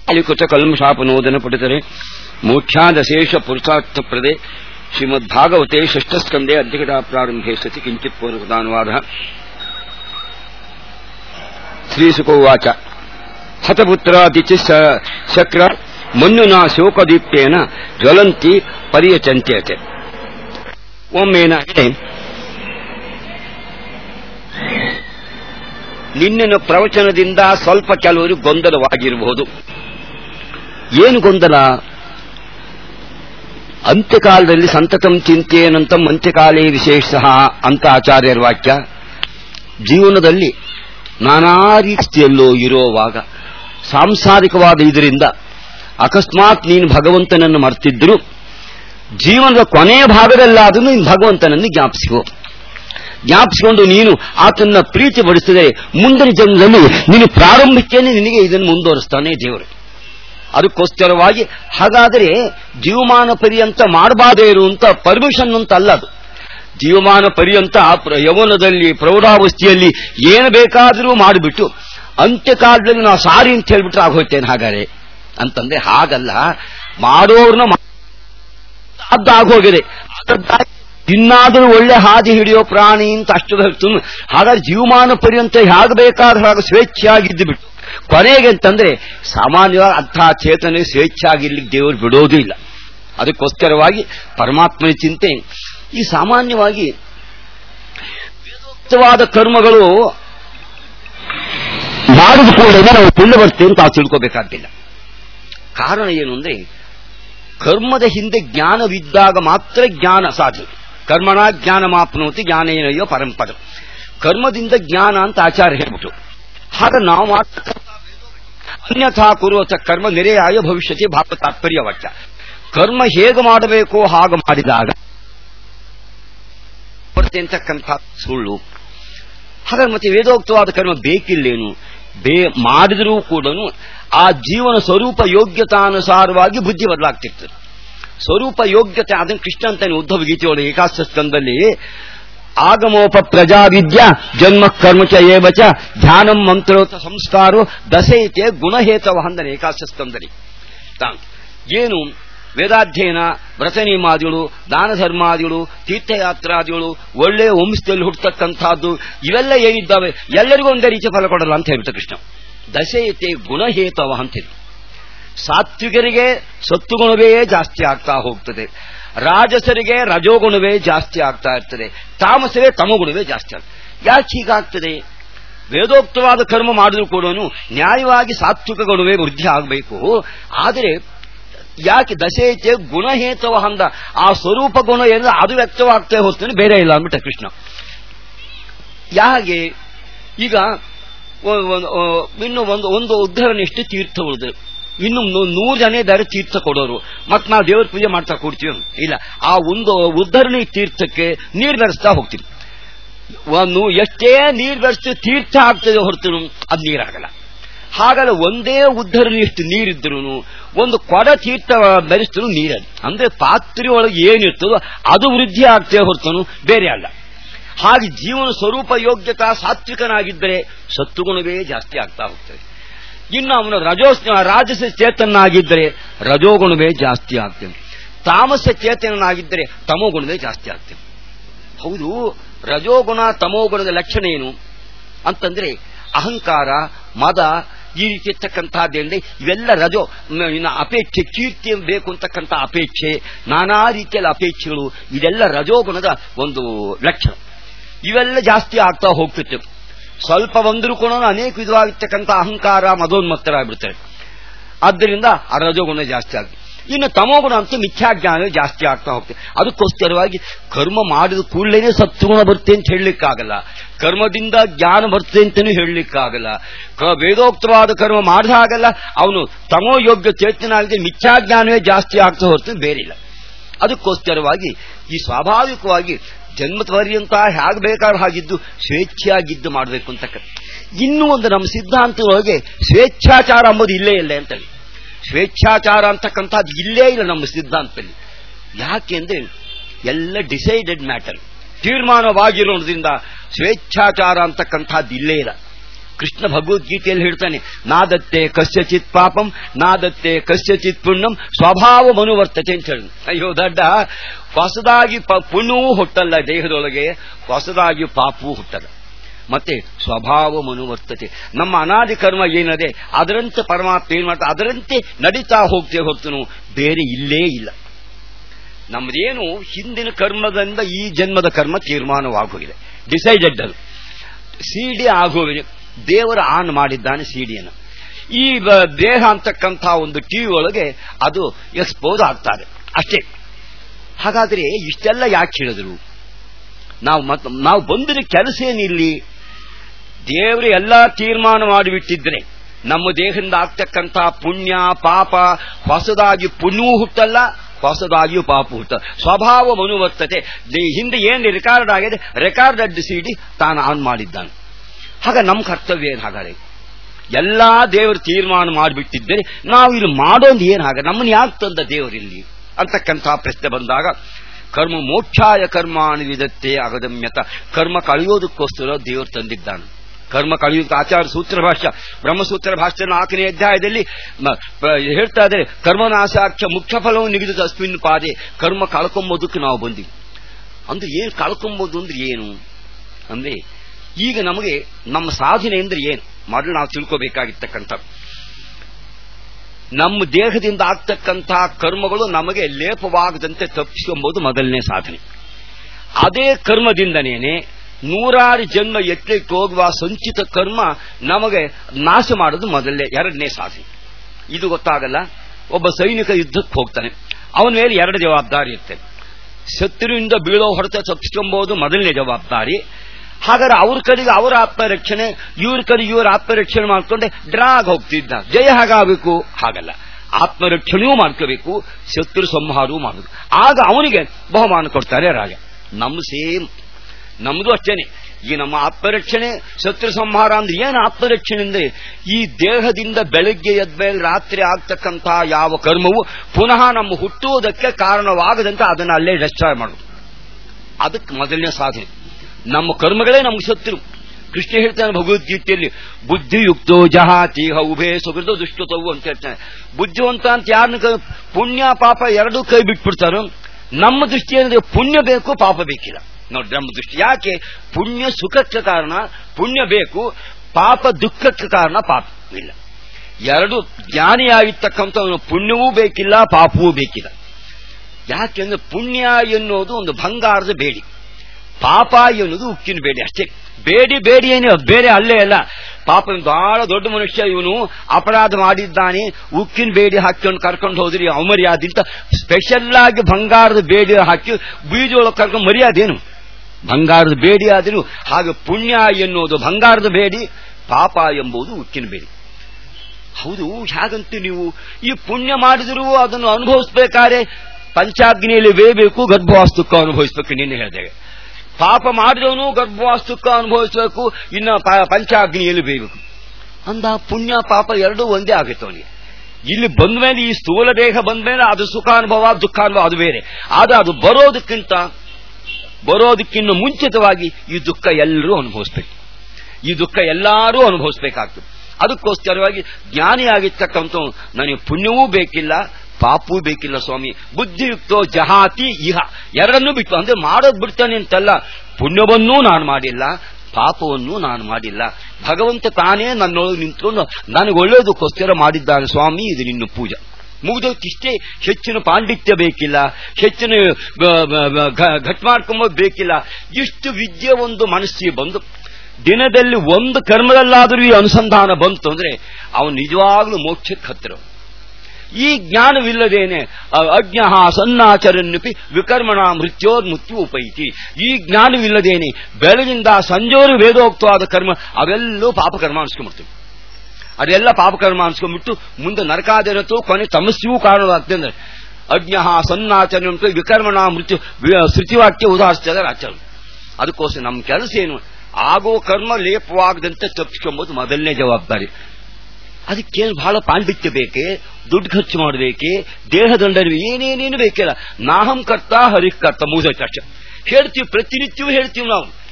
ಅಲಿಕೃತ ಕಲ್ಮಷಾಪನೋದನ ಪಠಿತರೆ ಮೋಕ್ಷಾದಶೇಷ ಪುರುಷಾರ್ಥ ಪ್ರದೆ ಶ್ರೀಮದ್ಭಾಗವತೆ ಷಷ್ಠಸ್ಕಂದೆ ಅಧ್ಯಕ್ಷತಾ ಪ್ರಾರಂಭೆ ಸತಿ ಕಿಂಚಿತ್ ಪೂರ್ವಕದಾನುವಾದ ಶ್ರೀಸುಕೋವಾಚ ಹತಪುತ್ರಾದಿಚಿ ಶಕ್ರ ಮನ್ಯುನಾ ಶೋಕದೀಪ್ತೇನ ಜ್ವಲಂತಿ ಪರ್ಯಚಂತ್ಯತೆ ಒಮ್ಮೇನಾಗಿದೆ ನಿನ್ನಿನ ಪ್ರವಚನದಿಂದ ಸ್ವಲ್ಪ ಕೆಲವರು ಗೊಂದಲವಾಗಿರಬಹುದು ಏನು ಗೊಂದಲ ಅಂತ್ಯಕಾಲದಲ್ಲಿ ಸಂತತಂ ಚಿಂತೆಯನಂತಂ ಅಂತ್ಯಕಾಲೇ ವಿಶೇಷ ಅಂತ ಆಚಾರ್ಯರ ವಾಕ್ಯ ಜೀವನದಲ್ಲಿ ನಾನಾ ರೀತಿಯಲ್ಲೋ ಇರೋವಾಗ ಸಾಂಸಾರಿಕವಾದ ಇದರಿಂದ ಅಕಸ್ಮಾತ್ ನೀನು ಭಗವಂತನನ್ನು ಮರ್ತಿದ್ರು ಜೀವನದ ಕೊನೆಯ ಭಾಗದಲ್ಲಾದರೂ ನೀನು ಭಗವಂತನನ್ನು ಜ್ಞಾಪಿಸಿಕೋ ಜ್ಞಾಪಿಸಿಕೊಂಡು ನೀನು ಆತನ್ನ ಪ್ರೀತಿ ಪಡಿಸಿದರೆ ಮುಂದಿನ ಜನ್ಮದಲ್ಲಿ ನೀನು ಪ್ರಾರಂಭಿಕೇನೆ ನಿನಗೆ ಇದನ್ನು ಮುಂದುವರಿಸ್ತಾನೆ ದೇವರು ಅದಕ್ಕೋಸ್ಕರವಾಗಿ ಹಾಗಾದರೆ ಜೀವಮಾನ ಪರ್ಯಂತ ಮಾಡಬಾರದೇ ಇರುವಂತ ಪರ್ಮಿಷನ್ ಅಂತ ಅಲ್ಲ ಅದು ಜೀವಮಾನ ಪರ್ಯಂತ ಯೌವನದಲ್ಲಿ ಪ್ರೌಢಾವಸ್ಥೆಯಲ್ಲಿ ಏನು ಬೇಕಾದರೂ ಮಾಡಿಬಿಟ್ಟು ಅಂತ್ಯಕಾಲದಲ್ಲಿ ನಾವು ಸಾರಿ ಅಂತ ಹೇಳ್ಬಿಟ್ರೆ ಆಗೋಯ್ತೇನೆ ಹಾಗಾದ್ರೆ ಅಂತಂದ್ರೆ ಹಾಗಲ್ಲ ಮಾಡೋರ್ನ ಅದಾಗೋಗಿದೆ ಇನ್ನಾದರೂ ಒಳ್ಳೆ ಹಾದಿ ಹಿಡಿಯೋ ಪ್ರಾಣಿ ಅಂತ ಅಷ್ಟು ಹಾಗಾದ್ರೆ ಜೀವಮಾನ ಪರ್ಯಂತ ಹೇಗೆ ಬೇಕಾದ್ರೆ ಹಾಗೆ ಸ್ವೇಚ್ಛೆಯಾಗಿದ್ದು ಬಿಟ್ಟು ಕೊನೆಗೆ ಅಂತಂದ್ರೆ ಸಾಮಾನ್ಯವಾಗಿ ಅಂಥ ಚೇತನ ಸ್ವೇಚ್ಛಾಗಿರ್ಲಿಕ್ಕೆ ದೇವರು ಬಿಡೋದೂ ಇಲ್ಲ ಅದಕ್ಕೋಸ್ಕರವಾಗಿ ಪರಮಾತ್ಮನ ಚಿಂತೆ ಈ ಸಾಮಾನ್ಯವಾಗಿ ವೇದೋಕ್ತವಾದ ಕರ್ಮಗಳು ಮಾಡಿದ ಕೂಡಲೇ ನಾವು ಪುಣ್ಯ ಬರ್ತೇವೆ ಅಂತ ನಾವು ತಿಳ್ಕೋಬೇಕಾಗಿಲ್ಲ ಕಾರಣ ಏನು ಅಂದ್ರೆ ಕರ್ಮದ ಹಿಂದೆ ಜ್ಞಾನವಿದ್ದಾಗ ಮಾತ್ರ ಜ್ಞಾನ ಸಾಧ್ಯ ಕರ್ಮಣ ಜ್ಞಾನ ಮಾಪ್ನೋತಿ ಜ್ಞಾನೇನಯ್ಯೋ ಪರಂಪರ ಕರ್ಮದಿಂದ ಜ್ಞಾನ ಅಂತ ಆಚಾರ್ಯ ಹೇಳ್ಬಿಟ್ಟು ಹಾಗ ನಾವು ಮಾಡ್ತಕ್ಕಂಥ ಅನ್ಯಥಾ ಕುರುವತ ಕರ್ಮ ನೆರೆಯಾಯ ಭವಿಷ್ಯತಿ ಭಾವ ತಾತ್ಪರ್ಯ ವಾಕ್ಯ ಕರ್ಮ ಹೇಗೆ ಮಾಡಬೇಕೋ ಹಾಗೆ ಮಾಡಿದಾಗ ಅಂತಕ್ಕಂಥ ಸುಳ್ಳು ಹಾಗಾಗಿ ಮತ್ತೆ ವೇದೋಕ್ತವಾದ ಕರ್ಮ ಬೇಕಿಲ್ಲೇನು ಬೇ ಮಾಡಿದರೂ ಕೂಡ ಆ ಜೀವನ ಸ್ವರೂಪ ಯೋಗ್ಯತಾನುಸಾರವಾಗಿ ಬುದ್ಧಿ ಬದಲಾಗ್ತಿರ್ತದೆ ಸ್ವರೂಪ ಯೋಗ್ಯತೆ ಅದನ್ನು ಕೃಷ್ಣ ಅಂತಾನೆ ಉದ್ಧವ ಗೀತೆಯೊಳಗೆ ಏಕಾಶ ಸ್ಕಂದಲ್ಲಿ ಆಗಮೋಪ ಪ್ರಜಾವಿದ್ಯ ಜನ್ಮ ಕರ್ಮಚ ಏವಚ ಧ್ಯಾನಂ ಮಂತ್ರೋತ ಸಂಸ್ಕಾರೋ ದಸೈತೆ ಗುಣಹೇತವ ಅಂದನೆ ಏಕಾಶ ಸ್ಕಂದಲ್ಲಿ ಏನು ವೇದಾಧ್ಯಯನ ವ್ರತನಿಯಮಾದಿಗಳು ದಾನ ಧರ್ಮಾದಿಗಳು ತೀರ್ಥಯಾತ್ರಾದಿಗಳು ಒಳ್ಳೆ ವಂಶದಲ್ಲಿ ಹುಟ್ಟತಕ್ಕಂಥದ್ದು ಇವೆಲ್ಲ ಏನಿದ್ದಾವೆ ಎಲ್ಲರಿಗೂ ಒಂದೇ ರೀತಿ ಫಲ ಕೊಡಲ್ಲ ಅಂತ ಹೇಳ್ಬಿಟ್ಟು ಕೃಷ್ಣ ದಶೆಯತೆ ಗುಣಹೇತವ ಅಂತಿದ್ರು ಸಾತ್ವಿಕರಿಗೆ ಸತ್ತುಗುಣವೇ ಜಾಸ್ತಿ ಆಗ್ತಾ ಹೋಗ್ತದೆ ರಾಜಸರಿಗೆ ರಜೋಗುಣವೇ ಜಾಸ್ತಿ ಆಗ್ತಾ ಇರ್ತದೆ ತಾಮಸರೇ ತಮಗುಣವೇ ಜಾಸ್ತಿ ಆಗ್ತದೆ ಯಾಕೆ ಹೀಗಾಗ್ತದೆ ವೇದೋಕ್ತವಾದ ಕರ್ಮ ಮಾಡಿದ್ರು ಕೂಡ ನ್ಯಾಯವಾಗಿ ಸಾತ್ವಿಕ ಗುಣವೇ ವೃದ್ಧಿ ಆಗಬೇಕು ಆದರೆ ಯಾಕೆ ದಶೇಚೆ ಗುಣಹೇತವ ಅಂದ ಆ ಸ್ವರೂಪ ಗುಣ ಏನಂದ್ರೆ ಅದು ವ್ಯಕ್ತವಾಗ್ತಾ ಹೋಗ್ತಾನೆ ಬೇರೆ ಇಲ್ಲ ಅಂದ್ಬಿಟ್ಟ ಕೃಷ್ಣ ಯಾಕೆ ಈಗ ಇನ್ನು ಒಂದು ಒಂದು ಉದ್ಧರಣೆಷ್ಟು ತೀರ್ಥ ಉಳಿದ್ರು ಇನ್ನು ನೂರು ಜನ ಇದ್ದಾರೆ ತೀರ್ಥ ಕೊಡೋರು ಮತ್ ನಾವು ದೇವರ ಪೂಜೆ ಮಾಡ್ತಾ ಕೊಡ್ತೀವಿ ಇಲ್ಲ ಆ ಒಂದು ಉದ್ಧರಣಿ ತೀರ್ಥಕ್ಕೆ ನೀರು ಬೆರೆಸ್ತಾ ಹೋಗ್ತೀವಿ ಒಂದು ಎಷ್ಟೇ ನೀರು ಬೆರೆಸ್ತು ತೀರ್ಥ ಆಗ್ತದೆ ಹೊರತು ಅದು ನೀರಾಗಲ್ಲ ಹಾಗಲ್ಲ ಒಂದೇ ಉದ್ಧರಣಿ ಎಷ್ಟು ನೀರಿದ್ರು ಒಂದು ಕೊಡ ತೀರ್ಥ ಬೆರೆಸ್ತರು ನೀರದು ಅಂದ್ರೆ ಪಾತ್ರೆ ಒಳಗೆ ಏನಿರ್ತದೋ ಅದು ವೃದ್ಧಿ ಆಗ್ತೇ ಹೊರತನು ಬೇರೆ ಅಲ್ಲ ಹಾಗೆ ಜೀವನ ಸ್ವರೂಪ ಯೋಗ್ಯತಾ ಸಾತ್ವಿಕನಾಗಿದ್ದರೆ ಸತ್ತುಗುಣವೇ ಜಾಸ್ತಿ ಆಗ್ತಾ ಹೋಗ್ತದೆ ಇನ್ನು ಅವನು ರಜೋ ರಾಜಸ ಚೇತನಾಗಿದ್ದರೆ ರಜೋಗುಣವೇ ಜಾಸ್ತಿ ಆಗ್ತೇವೆ ತಾಮಸ ಚೇತನನಾಗಿದ್ದರೆ ತಮೋಗುಣವೇ ಜಾಸ್ತಿ ಆಗ್ತೇವೆ ಹೌದು ರಜೋಗುಣ ತಮೋಗುಣದ ಲಕ್ಷಣ ಏನು ಅಂತಂದ್ರೆ ಅಹಂಕಾರ ಮದ ಈ ರೀತಿ ಇರ್ತಕ್ಕಂಥದ್ದೇನೆ ಇವೆಲ್ಲ ರಜೋ ಅಪೇಕ್ಷೆ ಕೀರ್ತಿ ಬೇಕು ಅಂತಕ್ಕಂಥ ಅಪೇಕ್ಷೆ ನಾನಾ ರೀತಿಯಲ್ಲಿ ಅಪೇಕ್ಷೆಗಳು ಇದೆಲ್ಲ ರಜೋಗುಣದ ಒಂದು ಲಕ್ಷಣ ಇವೆಲ್ಲ ಜಾಸ್ತಿ ಆಗ್ತಾ ಹೋಗ್ತಿತ್ತು ಸ್ವಲ್ಪ ಬಂದರೂ ಕೂಡ ಅನೇಕ ವಿಧವಾಗಿರ್ತಕ್ಕಂಥ ಅಹಂಕಾರ ಮದೋನ್ಮತ್ತರಾಗ್ಬಿಡ್ತಾರೆ ಆದ್ದರಿಂದ ಆ ರಜೋಗುಣ ಜಾಸ್ತಿ ಆಗುತ್ತೆ ಇನ್ನು ತಮೋಗುಣ ಅಂತ ಮಿಥ್ಯಾಜ್ಞಾನ ಜಾಸ್ತಿ ಆಗ್ತಾ ಹೋಗ್ತದೆ ಅದಕ್ಕೋಸ್ಕರವಾಗಿ ಕರ್ಮ ಮಾಡಿದ ಕೂಡಲೇ ಸತ್ವಗುಣ ಬರುತ್ತೆ ಅಂತ ಹೇಳಲಿಕ್ಕಾಗಲ್ಲ ಕರ್ಮದಿಂದ ಜ್ಞಾನ ಬರುತ್ತೆ ಅಂತಲೂ ಹೇಳಲಿಕ್ಕಾಗಲ್ಲ ವೇದೋಕ್ತವಾದ ಕರ್ಮ ಮಾಡಿದ ಹಾಗಲ್ಲ ಅವನು ತಮೋ ಯೋಗ್ಯ ಚೇತನಾಗಿದೆ ಮಿಥ್ಯಾಜ್ಞಾನವೇ ಜಾಸ್ತಿ ಆಗ್ತಾ ಹೊರತು ಬೇರಿಲ್ಲ ಅದಕ್ಕೋಸ್ಕರವಾಗಿ ಈ ಸ್ವಾಭಾವಿಕವಾಗಿ ಜನ್ಮ ಪರ್ಯಂತ ಹೇಗೆ ಬೇಕಾದ್ರೂ ಹಾಗಿದ್ದು ಸ್ವೇಚ್ಛೆಯಾಗಿದ್ದು ಮಾಡಬೇಕು ಅಂತ ಇನ್ನೂ ಒಂದು ನಮ್ಮ ಸಿದ್ಧಾಂತದೊಳಗೆ ಸ್ವೇಚ್ಛಾಚಾರ ಅಂಬುದು ಇಲ್ಲೇ ಇಲ್ಲ ಅಂತೇಳಿ ಸ್ವೇಚ್ಛಾಚಾರ ಅಂತಕ್ಕಂಥದ್ದು ಇಲ್ಲೇ ಇಲ್ಲ ನಮ್ಮ ಸಿದ್ಧಾಂತದಲ್ಲಿ ಯಾಕೆಂದ್ರೆ ಎಲ್ಲ ಡಿಸೈಡೆಡ್ ಮ್ಯಾಟರ್ ತೀರ್ಮಾನವಾಗಿರೋದ್ರಿಂದ ಸ್ವೇಚ್ಛಾಚಾರ ಅಂತಕ್ಕಂಥದ್ದು ಇಲ್ಲೇ ಇಲ್ಲ ಕೃಷ್ಣ ಭಗವದ್ಗೀತೆಯಲ್ಲಿ ಹೇಳ್ತಾನೆ ನಾದತ್ತೆ ಕಸ್ಯಚಿತ್ ಪಾಪಂ ನಾದತ್ತೆ ಕಸ್ಯಚಿತ್ ಪುಣ್ಯಂ ಸ್ವಭಾವ ಮನುವರ್ತತೆ ಅಂತ ಹೇಳಿ ಅಯ್ಯೋ ದಡ್ಡ ಹೊಸದಾಗಿ ಪ- ಪುಣ್ಯವೂ ಹುಟ್ಟಲ್ಲ ದೇಹದೊಳಗೆ ಹೊಸದಾಗಿ ಪಾಪವೂ ಹುಟ್ಟಲ್ಲ ಮತ್ತೆ ಸ್ವಭಾವ ಮನುವರ್ತತೆ ನಮ್ಮ ಅನಾದಿ ಕರ್ಮ ಏನದೆ ಅದರಂತೆ ಪರಮಾತ್ಮ ಏನ್ ಮಾಡ್ತಾ ಅದರಂತೆ ನಡೀತಾ ಹೋಗ್ತೇ ಹೊರತು ಬೇರೆ ಇಲ್ಲೇ ಇಲ್ಲ ನಮ್ದೇನು ಹಿಂದಿನ ಕರ್ಮದಿಂದ ಈ ಜನ್ಮದ ಕರ್ಮ ತೀರ್ಮಾನವಾಗೋಗಿದೆ ಡಿಸೈಡೆಡ್ ಅದು ಸಿಡಿ ಆಗೋಗಿದೆ ದೇವರು ಆನ್ ಮಾಡಿದ್ದಾನೆ ಸಿಡಿಯನ್ನು ಈ ಬ- ದೇಹ ಅಂತಕ್ಕಂಥ ಒಂದು ಟಿವಿ ಒಳಗೆ ಅದು ಎಕ್ಸ್ಪೋಸ್ ಆಗ್ತಾರೆ ಅಷ್ಟೇ ಹಾಗಾದ್ರೆ ಇಷ್ಟೆಲ್ಲ ಯಾಕೆ ಹೇಳಿದ್ರು ನಾವು ಮತ್ ನಾವು ಬಂದಿರೋ ಕೆಲಸ ಏನಿಲ್ಲಿ ದೇವರು ಎಲ್ಲಾ ತೀರ್ಮಾನ ಮಾಡಿಬಿಟ್ಟಿದ್ರೆ ನಮ್ಮ ದೇಹದಿಂದ ಆಗ್ತಕ್ಕಂಥ ಪುಣ್ಯ ಪಾಪ ಹೊಸದಾಗಿ ಪುಣ್ಯವೂ ಹುಟ್ಟಲ್ಲ ಹೊಸದಾಗಿಯೂ ಪಾಪ ಹುಟ್ಟ ಸ್ವಭಾವ ಮನುವರ್ತತೆ ದಿ- ಹಿಂದೆ ಏನು ರೆಕಾರ್ಡ್ ಆಗಿದೆ ರೆಕಾರ್ಡ್ ಅಡ್ಡ ಸಿಡಿ ತಾನು ಆನ್ ಮಾಡಿದ್ದಾನೆ ಹಾಗ ನಮ್ಮ ಕರ್ತವ್ಯ ಏನು ಹಾಗಾದ್ರೆ ಎಲ್ಲಾ ದೇವರು ತೀರ್ಮಾನ ಮಾಡಿಬಿಟ್ಟಿದ್ದರೆ ನಾವು ಇಲ್ಲಿ ಮಾಡೋದು ಏನು ಹಾಗೆ ನಮ್ಮನ್ನು ಯಾಕೆ ತಂದ ದೇವರಿಲ್ಲಿ ಅಂತಕ್ಕಂಥ ಪ್ರಶ್ನೆ ಬಂದಾಗ ಕರ್ಮ ಮೋಕ್ಷಾಯ ಕರ್ಮಾಣಿ ವಿದತ್ತೆ ಅಗದಮ್ಯತ ಕರ್ಮ ಕಳೆಯೋದಕ್ಕೋಸ್ಕರ ದೇವರು ತಂದಿದ್ದಾನೆ ಕರ್ಮ ಕಳೆಯುತ್ತ ಆಚಾರ ಸೂತ್ರ ಭಾಷ್ಯ ಬ್ರಹ್ಮಸೂತ್ರ ಭಾಷ್ಯ ನಾಲ್ಕನೇ ಅಧ್ಯಾಯದಲ್ಲಿ ಮ- ಪ- ಹೇಳ್ತಾ ಇದ್ದಾರೆ ಕರ್ಮನಾಶಾಕ್ಷ ಮುಖ್ಯ ಫಲವನ್ನು ನಿಗದಿತ ಅಸ್ಮಿನ್ ಪಾದೆ ಕರ್ಮ ಕಳ್ಕೊಂಬೋದಕ್ಕೆ ನಾವು ಬಂದಿವಿ ಅಂದ್ರೆ ಏನು ಕಳ್ಕೊಂಬೋದು ಅಂದ್ರೆ ಏನು ಅಂದ್ರೆ ಈಗ ನಮಗೆ ನಮ್ಮ ಸಾಧನೆ ಅಂದ್ರೆ ಏನು ಮೊದಲು ನಾವು ತಿಳ್ಕೋಬೇಕಾಗಿರ್ತಕ್ಕಂಥ ನಮ್ಮ ದೇಹದಿಂದ ಆಗ್ತಕ್ಕಂತಹ ಕರ್ಮಗಳು ನಮಗೆ ಲೇಪವಾಗದಂತೆ ತಪ್ಪಿಸ್ಕೊಂಬೋದು ಮೊದಲನೇ ಸಾಧನೆ ಅದೇ ಕರ್ಮದಿಂದನೇನೆ ನೂರಾರು ಜನ್ಮ ಎತ್ತಲಿಕ್ಕೆ ಹೋಗುವ ಸಂಚಿತ ಕರ್ಮ ನಮಗೆ ನಾಶ ಮಾಡೋದು ಮೊದಲನೇ ಎರಡನೇ ಸಾಧನೆ ಇದು ಗೊತ್ತಾಗಲ್ಲ ಒಬ್ಬ ಸೈನಿಕ ಯುದ್ಧಕ್ಕೆ ಹೋಗ್ತಾನೆ ಅವನ ಮೇಲೆ ಎರಡು ಜವಾಬ್ದಾರಿ ಇರುತ್ತೆ ಶತ್ರುವಿಂದ ಬೀಳೋ ಹೊರತ ತಪ್ಪಿಸ್ಕೊಂಬೋದು ಮೊದಲನೇ ಜವಾಬ್ದಾರಿ ಹಾಗಾದ್ರೆ ಅವ್ರ ಕಡೆಗೆ ಅವರ ಆತ್ಮರಕ್ಷಣೆ ಇವ್ರ ಕಡೆಗೆ ಇವರ ಆತ್ಮರಕ್ಷಣೆ ಮಾಡ್ಕೊಂಡೆ ಡ್ರಾಗ್ ಹೋಗ್ತಿದ್ದ ಜಯ ಹಾಗಾಗಬೇಕು ಹಾಗಲ್ಲ ಆತ್ಮರಕ್ಷಣೆಯೂ ಮಾಡ್ಕೋಬೇಕು ಶತ್ರು ಸಂಹಾರವೂ ಮಾಡಬೇಕು ಆಗ ಅವನಿಗೆ ಬಹುಮಾನ ಕೊಡ್ತಾರೆ ರಾಜ ನಮ್ಮ ಸೇಮ್ ನಮ್ದು ಅಷ್ಟೇನೆ ಈ ನಮ್ಮ ಆತ್ಮರಕ್ಷಣೆ ಶತ್ರು ಸಂಹಾರ ಅಂದ್ರೆ ಏನು ಆತ್ಮರಕ್ಷಣೆ ಅಂದ್ರೆ ಈ ದೇಹದಿಂದ ಬೆಳಗ್ಗೆ ಎದ್ಮೇಲೆ ರಾತ್ರಿ ಆಗ್ತಕ್ಕಂಥ ಯಾವ ಕರ್ಮವು ಪುನಃ ನಮ್ಮ ಹುಟ್ಟುವುದಕ್ಕೆ ಕಾರಣವಾಗದಂತೆ ಅದನ್ನು ಅಲ್ಲೇ ಡೆಸ್ಟ್ರಾಯ್ ಮಾಡೋದು ಅದಕ್ಕೆ ಮೊದಲನೇ ಸಾಧನೆ ನಮ್ಮ ಕರ್ಮಗಳೇ ನಮ್ಗೆ ಶತ್ರು ಕೃಷ್ಣ ಹೇಳ್ತಾನೆ ಭಗವದ್ಗೀತೆಯಲ್ಲಿ ಬುದ್ಧಿಯುಕ್ತೋ ಜಹಾತಿ ಉಭಯ ಸುಗೃತ ದುಷ್ಟತವು ಅಂತ ಹೇಳ್ತಾನೆ ಬುದ್ಧಿವಂತ ಅಂತ ಯಾರನ್ನ ಕೈ- ಪುಣ್ಯ ಪಾಪ ಎರಡೂ ಕೈ ಬಿಟ್ಬಿಡ್ತಾರೋ ನಮ್ಮ ದೃಷ್ಟಿ ಏನಿದೆ ಪುಣ್ಯ ಬೇಕು ಪಾಪ ಬೇಕಿಲ್ಲ ನೋಡಿ ನಮ್ಮ ದೃಷ್ಟಿ ಯಾಕೆ ಪುಣ್ಯ ಸುಖಕ್ಕೆ ಕಾರಣ ಪುಣ್ಯ ಬೇಕು ಪಾಪ ದುಃಖಕ್ಕೆ ಕಾರಣ ಪಾಪ ಇಲ್ಲ ಎರಡು ಜ್ಞಾನಿಯಾಗಿರ್ತಕ್ಕಂಥವನು ಪುಣ್ಯವೂ ಬೇಕಿಲ್ಲ ಪಾಪವೂ ಬೇಕಿಲ್ಲ ಯಾಕೆಂದ್ರೆ ಪುಣ್ಯ ಎನ್ನುವುದು ಒಂದು ಬಂಗಾರದ ಬೇಡಿ ಪಾಪ ಎನ್ನುವುದು ಉಕ್ಕಿನ ಬೇಡಿ ಅಷ್ಟೇ ಬೇಡಿ ಬೇಡಿ ಏನು ಬೇರೆ ಅಲ್ಲೇ ಅಲ್ಲ ಪಾಪ ಇವ್ನು ಬಹಳ ದೊಡ್ಡ ಮನುಷ್ಯ ಇವನು ಅಪರಾಧ ಮಾಡಿದ್ದಾನೆ ಉಕ್ಕಿನ ಬೇಡಿ ಹಾಕೊಂಡು ಕರ್ಕೊಂಡು ಹೋದ್ರಿ ಅವಮರ್ಯಾದಿಂತ ಸ್ಪೆಷಲ್ ಆಗಿ ಬಂಗಾರದ ಬೇಡಿ ಹಾಕಿ ಬೀಜೊಳಗೆ ಕರ್ಕೊಂಡು ಮರ್ಯಾದೇನು ಬಂಗಾರದ ಬೇಡಿ ಆದರೂ ಹಾಗೆ ಪುಣ್ಯ ಎನ್ನುವುದು ಬಂಗಾರದ ಬೇಡಿ ಪಾಪ ಎಂಬುದು ಉಕ್ಕಿನ ಬೇಡಿ ಹೌದು ಹೇಗಂತ ನೀವು ಈ ಪುಣ್ಯ ಮಾಡಿದರೂ ಅದನ್ನು ಅನುಭವಿಸ್ಬೇಕಾದ್ರೆ ಪಂಚಾಗ್ನಿಯಲ್ಲಿ ಬೇಯಬೇಕು ಗರ್ಭವಾಸ್ತುಕ್ಕ ಅನುಭವಿಸ್ಬೇಕು ನಿನ್ನೆ ಹೇಳಿದಾಗ ಪಾಪ ಮಾಡಿದವನು ಗರ್ಭವಾಸ್ತುಕ್ಕ ಅನುಭವಿಸಬೇಕು ಇನ್ನು ಪ- ಪಂಚಾಗ್ನಿಯಲ್ಲಿ ಬೇಯಬೇಕು ಅಂದ ಪುಣ್ಯ ಪಾಪ ಎರಡೂ ಒಂದೇ ಆಗುತ್ತೆ ಅವನಿಗೆ ಇಲ್ಲಿ ಬಂದ ಮೇಲೆ ಈ ಸ್ಥೂಲ ದೇಹ ಬಂದ ಮೇಲೆ ಅದು ಸುಖಾನುಭವ ದುಃಖಾನುಭವ ಅದು ಬೇರೆ ಆದ್ರೆ ಅದು ಬರೋದಕ್ಕಿಂತ ಬರೋದಕ್ಕಿಂತ ಮುಂಚಿತವಾಗಿ ಈ ದುಃಖ ಎಲ್ಲರೂ ಅನುಭವಿಸ್ಬೇಕು ಈ ದುಃಖ ಎಲ್ಲರೂ ಅನುಭವಿಸಬೇಕಾಗ್ತದೆ ಅದಕ್ಕೋಸ್ಕರವಾಗಿ ಜ್ಞಾನಿಯಾಗಿರ್ತಕ್ಕಂಥವ್ನು ನನಗೆ ಪುಣ್ಯವೂ ಬೇಕಿಲ್ಲ ಪಾಪವೂ ಬೇಕಿಲ್ಲ ಸ್ವಾಮಿ ಬುದ್ಧಿಯುಕ್ತೋ ಜಹಾತಿ ಇಹ ಎರಡನ್ನೂ ಬಿಟ್ಟು ಅಂದ್ರೆ ಮಾಡೋದು ಬಿಡ್ತಾನೆ ಅಂತಲ್ಲ ಪುಣ್ಯವನ್ನೂ ನಾನು ಮಾಡಿಲ್ಲ ಪಾಪವನ್ನೂ ನಾನು ಮಾಡಿಲ್ಲ ಭಗವಂತ ತಾನೇ ನನ್ನೊಳಗೆ ನಿಂತ್ಕೊಂಡು ನನಗೆ ಒಳ್ಳೆಯದಕ್ಕೋಸ್ಕರ ಮಾಡಿದ್ದಾನೆ ಸ್ವಾಮಿ ಇದು ನಿನ್ನ ಪೂಜೆ ಮುಗಿದೋಕ್ಕಿಷ್ಟೇ ಹೆಚ್ಚಿನ ಪಾಂಡಿತ್ಯ ಬೇಕಿಲ್ಲ ಹೆಚ್ಚಿನ ಬ- ಬ- ಬ- ಘ- ಘಟ್ ಮಾಡ್ಕೊಂಬೋದು ಬೇಕಿಲ್ಲ ಇಷ್ಟು ವಿದ್ಯೆ ಒಂದು ಮನಸ್ಸಿಗೆ ಬಂದು ದಿನದಲ್ಲಿ ಒಂದು ಕರ್ಮದಲ್ಲಾದರೂ ಈ ಅನುಸಂಧಾನ ಬಂತು ಅಂದ್ರೆ ಅವನು ನಿಜವಾಗ್ಲೂ ಮೋಕ್ಷಕ್ಕೆ ಹತ್ತಿರ ಈ ಜ್ಞಾನವಿಲ್ಲದೇನೆ ಅಜ್ಞ ಸನ್ನಾಚರನ್ನುಪಿ ವಿಕರ್ಮಣ ಮೃತ್ಯೋರ್ ಮೃತ್ಯು ಉಪೈತಿ ಈ ಜ್ಞಾನವಿಲ್ಲದೇನೆ ಬೆಳಗಿಂದ ಸಂಜೋರು ವೇದೋಕ್ತವಾದ ಕರ್ಮ ಅವೆಲ್ಲೂ ಪಾಪಕರ್ಮ ಅನ್ಸ್ಕೊಂಡ್ಬಿಡ್ತೀವಿ ಅದೆಲ್ಲ ಪಾಪಕರ್ಮ ಅನ್ಸ್ಕೊಂಡ್ಬಿಟ್ಟು ಮುಂದೆ ನರಕಾದಿರತ್ತು ಕೊನೆ ತಮಸ್ಸಿಗೂ ಕಾರಣವಾಗ್ತದೆ ಅಂದ್ರೆ ಅಜ್ಞ ಸನ್ನಾಚರಣೆ ಉಂಟು ವಿಕರ್ಮಣ ಮೃತ್ಯು ವಿ- ಶ್ರುತಿವಾಕ್ಯ ಉದಾಹರಿಸ್ತಾರೆ ಆಚರಣೆ ಅದಕ್ಕೋಸ್ಕರ ನಮ್ಮ ಕೆಲಸ ಏನು ಆಗೋ ಕರ್ಮ ಲೇಪವಾಗದಂತೆ ತಪ್ಪಿಸ್ಕೊಂಬೋದು ಮೊದಲನೇ ಜವಾಬ್ದಾರಿ ಅದಕ್ಕೇನು ಬಹಳ ಪಾಂಡಿತ್ಯ ಬೇಕೆ ದುಡ್ಡು ಖರ್ಚು ಮಾಡಬೇಕೆ ದೇಹದಂಡ ಏನೇನೇನು ಬೇಕಿಲ್ಲ ನಾಹಂ ಕರ್ತ ಹರಿಕರ್ತ ಮೂದೈತೆ ಅಷ್ಟೇ ಹೇಳ್ತೀವಿ ಪ್ರತಿನಿತ್ಯವೂ ಹೇಳ್ತೀವಿ ನಾವು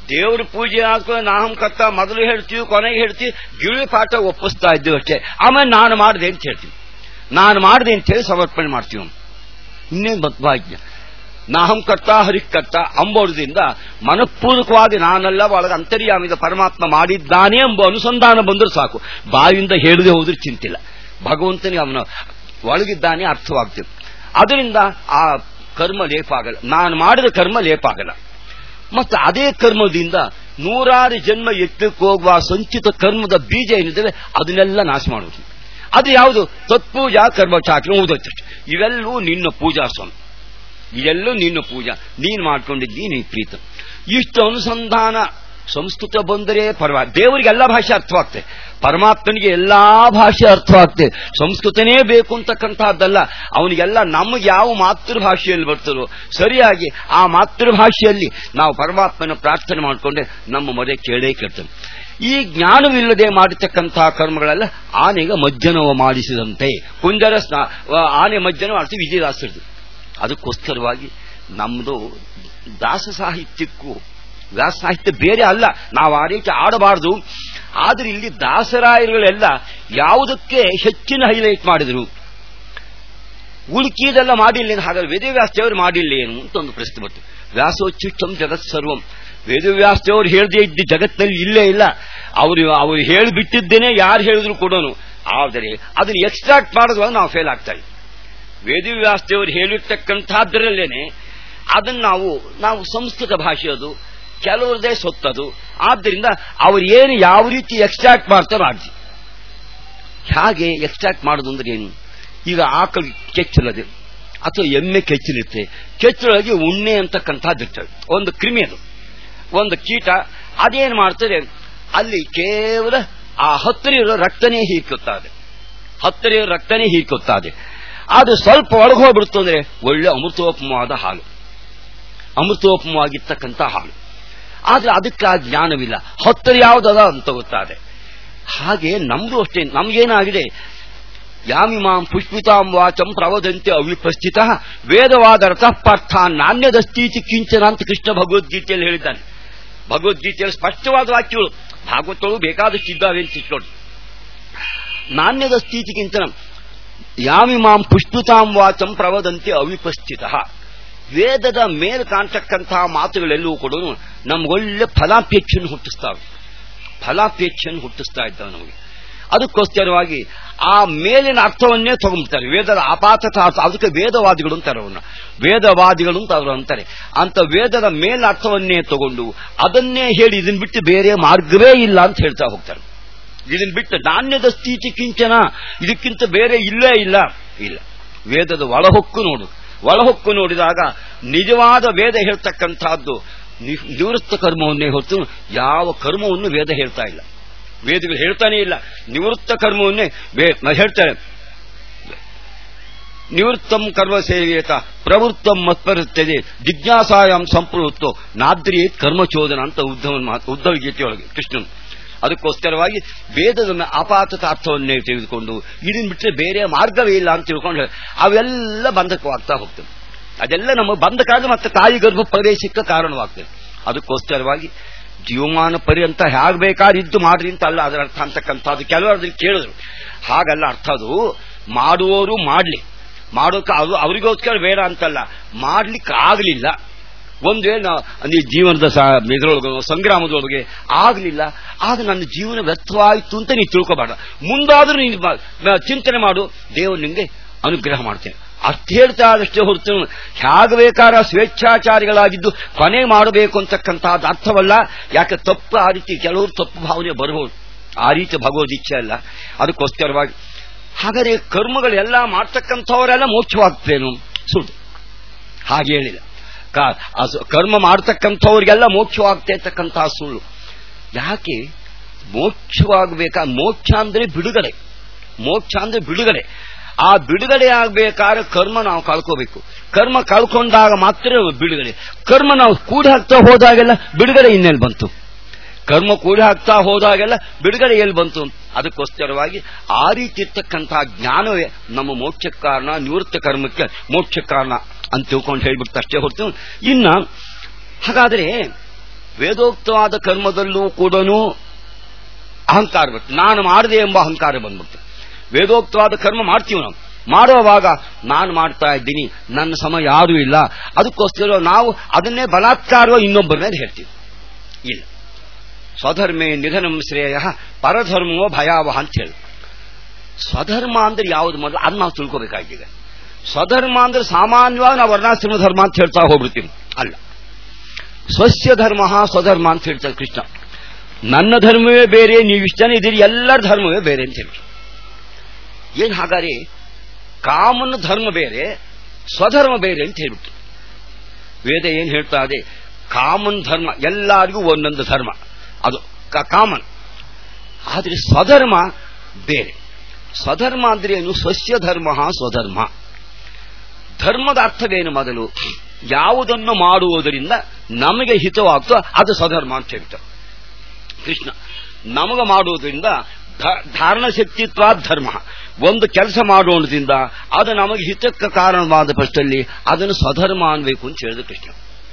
ದೇವ್ರ ಪೂಜೆ ಆದ್ಮೇಲೆ ನಾಹಂ ಕರ್ತ ಮೊದಲು ಹೇಳ್ತೀವಿ ಕೊನೆಗೆ ಹೇಳ್ತೀವಿ ಗಿಳಿ ಪಾಠ ಒಪ್ಪಿಸ್ತಾ ಇದ್ದೀವಿ ಅಷ್ಟೇ ಆಮೇಲೆ ನಾನು ಮಾಡಿದೆ ಅಂತ ಹೇಳ್ತೀವಿ ನಾನು ಮಾಡಿದೆ ಅಂತ ಹೇಳಿ ಸಮರ್ಪಣೆ ಮಾಡ್ತೀವಿ ಇನ್ನೇನು ಬದ್ಭಾಗ್ಯ ನಾಹಂ ಕರ್ತ ಹರಿಕರ್ತ ಅಂಬೋಡದಿಂದ ಮನಪೂರ್ವಕವಾಗಿ ನಾನೆಲ್ಲ ಒಳಗೆ ಅಂತರ್ಯಾಮಿದ ಪರಮಾತ್ಮ ಮಾಡಿದ್ದಾನೆ ಎಂಬ ಅನುಸಂಧಾನ ಬಂದರೂ ಸಾಕು ಬಾಯಿಂದ ಹೇಳದೆ ಹೋದ್ರೆ ಚಿಂತಿಲ್ಲ ಭಗವಂತನಿಗೆ ಅವನ ಒಳಗಿದ್ದಾನೆ ಅರ್ಥವಾಗ್ತದೆ ಅದರಿಂದ ಆ ಕರ್ಮ ಲೇಪ ಆಗಲ್ಲ ನಾನು ಮಾಡಿದ ಕರ್ಮ ಲೇಪ ಆಗಲ್ಲ ಮತ್ತು ಅದೇ ಕರ್ಮದಿಂದ ನೂರಾರು ಜನ್ಮ ಎತ್ತಕ್ಕೆ ಹೋಗುವ ಸಂಚಿತ ಕರ್ಮದ ಬೀಜ ಏನಿದ್ದಾವೆ ಅದನ್ನೆಲ್ಲ ನಾಶ ಮಾಡುವುದು ಅದು ಯಾವುದು ತತ್ಪೂಜಾ ಕರ್ಮ ಚಾಕ್ರ ಓದೋಷ್ಟು ಇವೆಲ್ಲವೂ ನಿನ್ನ ಪೂಜಾ ಸ್ವಾಮಿ ಇದೆಲ್ಲೂ ನಿನ್ನ ಪೂಜಾ ನೀನು ಮಾಡ್ಕೊಂಡಿದ್ದಿ ನೀ ಪ್ರೀತ ಇಷ್ಟು ಅನುಸಂಧಾನ ಸಂಸ್ಕೃತ ಬಂದರೆ ಪರವಾ ದೇವರಿಗೆ ಎಲ್ಲ ಭಾಷೆ ಅರ್ಥವಾಗ್ತದೆ ಪರಮಾತ್ಮನಿಗೆ ಎಲ್ಲಾ ಭಾಷೆ ಅರ್ಥವಾಗ್ತದೆ ಸಂಸ್ಕೃತನೇ ಬೇಕು ಅಂತಕ್ಕಂಥದ್ದಲ್ಲ ಅವನಿಗೆಲ್ಲ ನಮಗೆ ಯಾವ ಮಾತೃಭಾಷೆಯಲ್ಲಿ ಬರ್ತದೋ ಸರಿಯಾಗಿ ಆ ಮಾತೃಭಾಷೆಯಲ್ಲಿ ನಾವು ಪರಮಾತ್ಮನ ಪ್ರಾರ್ಥನೆ ಮಾಡಿಕೊಂಡೆ ನಮ್ಮ ಮೊರೆ ಕೇಳೇ ಕೇಳ್ತೇವೆ ಈ ಜ್ಞಾನವಿಲ್ಲದೆ ಮಾಡಿರ್ತಕ್ಕಂತಹ ಕರ್ಮಗಳೆಲ್ಲ ಆನೆಗೆ ಮಜ್ಜನವ ಮಾಡಿಸಿದಂತೆ ಕುಂಜರ ಸ್ನಾ ಆನೆ ಮಜ್ಜನ ಮಾಡಿಸಿ ವಿಜಯದಾಸರದು ಅದಕ್ಕೋಸ್ಕರವಾಗಿ ನಮ್ದು ದಾಸ ಸಾಹಿತ್ಯಕ್ಕೂ ದಾಸ ಸಾಹಿತ್ಯ ಬೇರೆ ಅಲ್ಲ ನಾವು ಆ ರೀತಿ ಆಡಬಾರದು ಆದ್ರೆ ಇಲ್ಲಿ ದಾಸರಾಯರುಗಳೆಲ್ಲ ಯಾವುದಕ್ಕೆ ಹೆಚ್ಚಿನ ಹೈಲೈಟ್ ಮಾಡಿದ್ರು ಉಳುಕಿದೆಲ್ಲ ಮಾಡಿಲ್ಲ ಹಾಗಾದ್ರೆ ವೇದವ್ಯಾಸದೇವರು ಮಾಡಿಲ್ಲ ಏನು ಅಂತ ಒಂದು ಪ್ರಶ್ನೆ ಬಂತು ವ್ಯಾಸೋಚ್ಚಿಷ್ಟಂ ಜಗತ್ ಸರ್ವಂ ವೇದವ್ಯಾಸದೇವರು ಹೇಳದೇ ಇದ್ದ ಜಗತ್ತಿನಲ್ಲಿ ಇಲ್ಲೇ ಇಲ್ಲ ಅವರು ಅವರು ಹೇಳಿಬಿಟ್ಟಿದ್ದೇನೆ ಯಾರು ಹೇಳಿದ್ರು ಕೊಡೋನು ಆದರೆ ಅದನ್ನು ಎಕ್ಸ್ಟ್ರಾಕ್ಟ್ ಮಾಡೋದ್ರಲ್ಲಿ ನಾವು ಫೇಲ್ ಆಗ್ತಾ ಇದ್ದೀವಿ ವೇದವ್ಯಾಸದೇವರು ಹೇಳಿರ್ತಕ್ಕಂಥದ್ರಲ್ಲೇನೆ ಅದನ್ನು ನಾವು ನಾವು ಸಂಸ್ಕೃತ ಭಾಷೆ ಅದು ಕೆಲವರದೇ ಸೊತ್ತದು ಆದ್ದರಿಂದ ಅವರು ಏನು ಯಾವ ರೀತಿ ಎಕ್ಸ್ಟ್ರಾಕ್ಟ್ ಮಾಡ್ತಾರೋ ಮಾಡ್ತೀವಿ ಹಾಗೆ ಎಕ್ಸ್ಟ್ರಾಕ್ಟ್ ಮಾಡೋದು ಅಂದ್ರೆ ಏನು ಈಗ ಆಕಳು ಕೆಚ್ಚಲದೆ ಅಥವಾ ಎಮ್ಮೆ ಕೆಚ್ಚಲಿರುತ್ತೆ ಕೆಚ್ಚಲೊಳಗೆ ಉಣ್ಣೆ ಅಂತಕ್ಕಂಥದ್ದಿರ್ತದೆ ಒಂದು ಕ್ರಿಮಿ ಅದು ಒಂದು ಕೀಟ ಅದೇನು ಮಾಡ್ತದೆ ಅಲ್ಲಿ ಕೇವಲ ಆ ಹತ್ತಿರ ಇರೋ ರಕ್ತನೇ ಹೀರ್ಕೊತ್ತದೆ ಹತ್ತಿರ ಇರೋ ರಕ್ತನೇ ಹೀರ್ಕೊತ್ತದೆ ಅದು ಸ್ವಲ್ಪ ಒಳಗೆ ಹೋಗ್ಬಿಡ್ತು ಅಂದ್ರೆ ಒಳ್ಳೆ ಅಮೃತೋಪಮವಾದ ಹಾಲು ಅಮೃತೋಪಮವಾಗಿರ್ತಕ್ಕಂಥ ಹಾಲು ಆದ್ರೆ ಅದಕ್ಕೆ ಆ ಜ್ಞಾನವಿಲ್ಲ ಹತ್ತಿರ ಯಾವುದದ ಅಂತ ಗೊತ್ತಾದೆ ಹಾಗೆ ನಮ್ದು ಅಷ್ಟೇ ನಮ್ಗೇನಾಗಿದೆ ಯಾಮಿಮಾಂ ಪುಷ್ಪಿತಾಂ ವಾಚಂ ಪ್ರವದಂತೆ ಅವಿಪಸ್ಥಿತ ವೇದವಾದರಥ ಪಾರ್ಥ ನಾಣ್ಯದಸ್ತೀತಿ ಕಿಂಚನ ಅಂತ ಕೃಷ್ಣ ಭಗವದ್ಗೀತೆಯಲ್ಲಿ ಹೇಳಿದ್ದಾನೆ ಭಗವದ್ಗೀತೆಯಲ್ಲಿ ಸ್ಪಷ್ಟವಾದ ವಾಕ್ಯಗಳು ಭಾಗವತಗಳು ಬೇಕಾದಷ್ಟು ಇದ್ದಾವೆ ಅಂತ ಇಟ್ಕೊಂಡು ನಾಣ್ಯದಸ್ತೀತಿ ಕಿಂಚನ ಯಾಮಿಮಾಂ ಪುಷ್ಪಿತಾಂ ವಾಚಂ ಪ್ರವದಂತೆ ಅವಿಪಸ್ಥಿತ ವೇದದ ಮೇಲೆ ಕಾಣ್ತಕ್ಕಂತಹ ಮಾತುಗಳೆಲ್ಲವೂ ಕೂಡ ನಮ್ಗೊಳ್ಳೆ ಫಲಾಪೇಕ್ಷೆಯನ್ನು ಹುಟ್ಟಿಸ್ತಾವೆ ಫಲಾಪೇಕ್ಷೆಯನ್ನು ಹುಟ್ಟಿಸ್ತಾ ಇದ್ದಾವೆ ನಮಗೆ ಅದಕ್ಕೋಸ್ಕರವಾಗಿ ಆ ಮೇಲಿನ ಅರ್ಥವನ್ನೇ ತಗೊಂಡ್ಬಿಡ್ತಾರೆ ವೇದದ ಆಪಾತ ಅದಕ್ಕೆ ವೇದವಾದಿಗಳು ಅಂತಾರೆ ಅವನ್ನ ವೇದವಾದಿಗಳು ಅಂತ ಅವರು ಅಂತಾರೆ ಅಂತ ವೇದದ ಮೇಲಿನ ಅರ್ಥವನ್ನೇ ತಗೊಂಡು ಅದನ್ನೇ ಹೇಳಿ ಇದನ್ನ ಬಿಟ್ಟು ಬೇರೆ ಮಾರ್ಗವೇ ಇಲ್ಲ ಅಂತ ಹೇಳ್ತಾ ಹೋಗ್ತಾರೆ ಇದನ್ನ ಬಿಟ್ಟು ನಾಣ್ಯದ ಸ್ಥಿತಿ ಕಿಂಚನ ಇದಕ್ಕಿಂತ ಬೇರೆ ಇಲ್ಲೇ ಇಲ್ಲ ಇಲ್ಲ ವೇದದ ಒಳಹೊಕ್ಕು ನೋಡು ಒಳಹೊಕ್ಕು ನೋಡಿದಾಗ ನಿಜವಾದ ವೇದ ಹೇಳ್ತಕ್ಕಂಥದ್ದು ನಿವೃತ್ತ ಕರ್ಮವನ್ನೇ ಹೊರತು ಯಾವ ಕರ್ಮವನ್ನು ವೇದ ಹೇಳ್ತಾ ಇಲ್ಲ ವೇದಗಳು ಹೇಳ್ತಾನೆ ಇಲ್ಲ ನಿವೃತ್ತ ಕರ್ಮವನ್ನೇ ಹೇಳ್ತಾರೆ ನಿವೃತ್ತಂ ಕರ್ಮ ಸೇವೆಯತ ಪ್ರವೃತ್ತಂ ಮತ್ಪರುತ್ತದೆ ಜಿಜ್ಞಾಸಾಯಾಮ್ ಸಂಪ್ರವೃತ್ತೋ ನಾದ್ರಿ ಕರ್ಮಚೋದನ ಅಂತ ಉದ್ಧವ ಉದ್ಧವ ಗೀತೆಯೊಳಗೆ ಕೃಷ್ಣನ್ ಅದಕ್ಕೋಸ್ಕರವಾಗಿ ವೇದದ ಅಪಾತದ ಅರ್ಥವನ್ನೇ ತೆಗೆದುಕೊಂಡು ಇದನ್ನ ಬಿಟ್ಟರೆ ಬೇರೆ ಮಾರ್ಗವೇ ಇಲ್ಲ ಅಂತ ತಿಳ್ಕೊಂಡು ಅವೆಲ್ಲ ಬಂಧಕವಾಗ್ತಾ ಹೋಗ್ತದೆ ಅದೆಲ್ಲ ನಮ್ಮ ಬಂಧಕ ಮತ್ತೆ ತಾಯಿ ಗರ್ಭ ಪ್ರವೇಶಕ್ಕೆ ಕಾರಣವಾಗ್ತದೆ ಅದಕ್ಕೋಸ್ಕರವಾಗಿ ಜೀವಮಾನ ಪರ್ಯಂತ ಹೇಗೆ ಬೇಕಾದಿದ್ದು ಮಾಡ್ರಿ ಅಂತ ಅಲ್ಲ ಅದರ ಅರ್ಥ ಅಂತಕ್ಕಂಥದ್ದು ಕೆಲವರು ಅದನ್ನು ಕೇಳಿದ್ರು ಹಾಗಲ್ಲ ಅರ್ಥ ಅದು ಮಾಡುವವರು ಮಾಡ್ಲಿ ಮಾಡೋಕೆ ಅದು ಅವರಿಗೋಸ್ಕರ ಬೇಡ ಅಂತಲ್ಲ ಮಾಡ್ಲಿಕ್ಕೆ ಆಗಲಿಲ್ಲ ಒಂದು ವೇಳೆ ನೀವು ಜೀವನದ ಇದರೊಳಗೆ ಸಂಗ್ರಾಮದೊಳಗೆ ಆಗಲಿಲ್ಲ ಆಗ ನನ್ನ ಜೀವನ ವ್ಯರ್ಥವಾಯಿತು ಅಂತ ನೀವು ತಿಳ್ಕೊಬೇಡ ಮುಂದಾದ್ರೂ ನೀನು ಚಿಂತನೆ ಮಾಡು ದೇವರು ನಿಮಗೆ ಅನುಗ್ರಹ ಮಾಡ್ತೇನೆ ಅರ್ಥ ಹೇಳ್ತಾ ಆದಷ್ಟೇ ಹೊರತು ಹೇಗೆ ಬೇಕಾದ ಸ್ವೇಚ್ಛಾಚಾರಿಗಳಾಗಿದ್ದು ಕೊನೆ ಮಾಡಬೇಕು ಅಂತಕ್ಕಂಥದ್ದು ಅರ್ಥವಲ್ಲ ಯಾಕೆ ತಪ್ಪು ಆ ರೀತಿ ಕೆಲವರು ತಪ್ಪು ಭಾವನೆ ಬರಬಹುದು ಆ ರೀತಿ ಭಗವದ್ ಇಚ್ಛೆ ಅಲ್ಲ ಅದಕ್ಕೋಸ್ಕರವಾಗಿ ಹಾಗಾದರೆ ಕರ್ಮಗಳೆಲ್ಲ ಮಾಡ್ತಕ್ಕಂಥವರೆಲ್ಲ ಮೋಕ್ಷವಾಗ್ತೇನು ಸುಳ್ಳು ಹಾಗೆ ಹೇಳಿಲ್ಲ ಕರ್ಮ ಮಾಡ್ತಕ್ಕಂಥವ್ರಿಗೆಲ್ಲ ಮೋಕ್ಷವಾಗ್ತೇ ಅಂತಕ್ಕಂತಹ ಸುಳ್ಳು ಯಾಕೆ ಮೋಕ್ಷವಾಗಬೇಕಾ ಮೋಕ್ಷ ಅಂದ್ರೆ ಬಿಡುಗಡೆ ಮೋಕ್ಷ ಅಂದ್ರೆ ಬಿಡುಗಡೆ ಆ ಬಿಡುಗಡೆ ಆಗಬೇಕಾದ್ರೆ ಕರ್ಮ ನಾವು ಕಳ್ಕೋಬೇಕು ಕರ್ಮ ಕಳ್ಕೊಂಡಾಗ ಮಾತ್ರ ಬಿಡುಗಡೆ ಕರ್ಮ ನಾವು ಕೂಡಿ ಹಾಕ್ತಾ ಹೋದಾಗೆಲ್ಲ ಬಿಡುಗಡೆ ಇನ್ನೆಲ್ಲಿ ಬಂತು ಕರ್ಮ ಕೂಡಿ ಹಾಕ್ತಾ ಹೋದಾಗೆಲ್ಲ ಬಿಡುಗಡೆ ಎಲ್ಲಿ ಬಂತು ಅದಕ್ಕೋಸ್ಕರವಾಗಿ ಆ ರೀತಿ ಇರ್ತಕ್ಕಂತಹ ಜ್ಞಾನವೇ ನಮ್ಮ ಮೋಕ್ಷಕ್ಕೆ ಕಾರಣ ನಿವೃತ್ತ ಕರ್ಮಕ್ಕೆ ಮೋಕ್ಷ ಕಾರಣ ಅಂತ ತಿಳ್ಕೊಂಡು ಹೇಳ್ಬಿಡ್ತು ಅಷ್ಟೇ ಹೊರತು ಇನ್ನ ಹಾಗಾದ್ರೆ ವೇದೋಕ್ತವಾದ ಕರ್ಮದಲ್ಲೂ ಕೂಡ ಅಹಂಕಾರ ಬರುತ್ತೆ ನಾನು ಮಾಡದೆ ಎಂಬ ಅಹಂಕಾರ ಬಂದ್ಬಿಡ್ತು ವೇದೋಕ್ತವಾದ ಕರ್ಮ ಮಾಡ್ತೀವಿ ನಾವು ಮಾಡುವಾಗ ನಾನು ಮಾಡ್ತಾ ಇದ್ದೀನಿ ನನ್ನ ಸಮ ಯಾರೂ ಇಲ್ಲ ಅದಕ್ಕೋಸ್ಕರ ನಾವು ಅದನ್ನೇ ಬಲಾತ್ಕಾರವ ಇನ್ನೊಬ್ಬರ ಮೇಲೆ ಹೇಳ್ತೀವಿ ಇಲ್ಲ ಸ್ವಧರ್ಮೇ ನಿಧನಂ ಶ್ರೇಯ ಪರಧರ್ಮವೋ ಭಯಾವಹ ಅಂತ ಹೇಳಿ ಸ್ವಧರ್ಮ ಅಂದ್ರೆ ಯಾವುದು ಮೊದಲು ಅದು ನಾವು ತಿಳ್ಕೋಬೇಕಾಗಿದೆ ಸ್ವಧರ್ಮ ಅಂದ್ರೆ ಸಾಮಾನ್ಯವಾಗಿ ನಾವು ವರ್ಣಾಶ್ರಮ ಧರ್ಮ ಅಂತ ಹೇಳ್ತಾ ಹೋಗ್ಬಿಡ್ತೀವಿ ಅಲ್ಲ ಸ್ವಸ್ಯ ಧರ್ಮ ಸ್ವಧರ್ಮ ಅಂತ ಹೇಳ್ತಾರೆ ಕೃಷ್ಣ ನನ್ನ ಧರ್ಮವೇ ಬೇರೆ ನೀವು ಇಷ್ಟ ಜನ ಇದ್ದೀರಿ ಎಲ್ಲರ ಧರ್ಮವೇ ಬೇರೆ ಅಂತ ಹೇಳಿ ಏನ್ ಹಾಗಾದ್ರೆ ಕಾಮನ ಧರ್ಮ ಬೇರೆ ಸ್ವಧರ್ಮ ಬೇರೆ ಅಂತ ಹೇಳ್ಬಿಟ್ಟು ವೇದ ಏನ್ ಹೇಳ್ತಾ ಇದೆ ಕಾಮನ್ ಧರ್ಮ ಎಲ್ಲರಿಗೂ ಒಂದೊಂದು ಧರ್ಮ ಅದು ಕಾಮನ್ ಆದ್ರೆ ಸ್ವಧರ್ಮ ಬೇರೆ ಸ್ವಧರ್ಮ ಅಂದ್ರೆ ಏನು ಸ್ವಸ್ಯ ಧರ್ಮ ಸ್ವಧರ್ಮ ಧರ್ಮದ ಅರ್ಥವೇನು ಮೊದಲು ಯಾವುದನ್ನು ಮಾಡುವುದರಿಂದ ನಮಗೆ ಹಿತವಾಗ್ತೋ ಅದು ಸ್ವಧರ್ಮ ಅಂತ ಹೇಳ್ತಾರೆ ಕೃಷ್ಣ ನಮಗೆ ಮಾಡುವುದರಿಂದ ಧಾರಣ ಶಕ್ತಿತ್ವ ಧರ್ಮ ಒಂದು ಕೆಲಸ ಮಾಡೋದ್ರಿಂದ ಅದು ನಮಗೆ ಹಿತಕ್ಕೆ ಕಾರಣವಾದ ಪಕ್ಷದಲ್ಲಿ ಅದನ್ನು ಸ್ವಧರ್ಮ ಅನ್ಬೇಕು ಅಂತ ಹೇಳಿದ ಕೃಷ್ಣ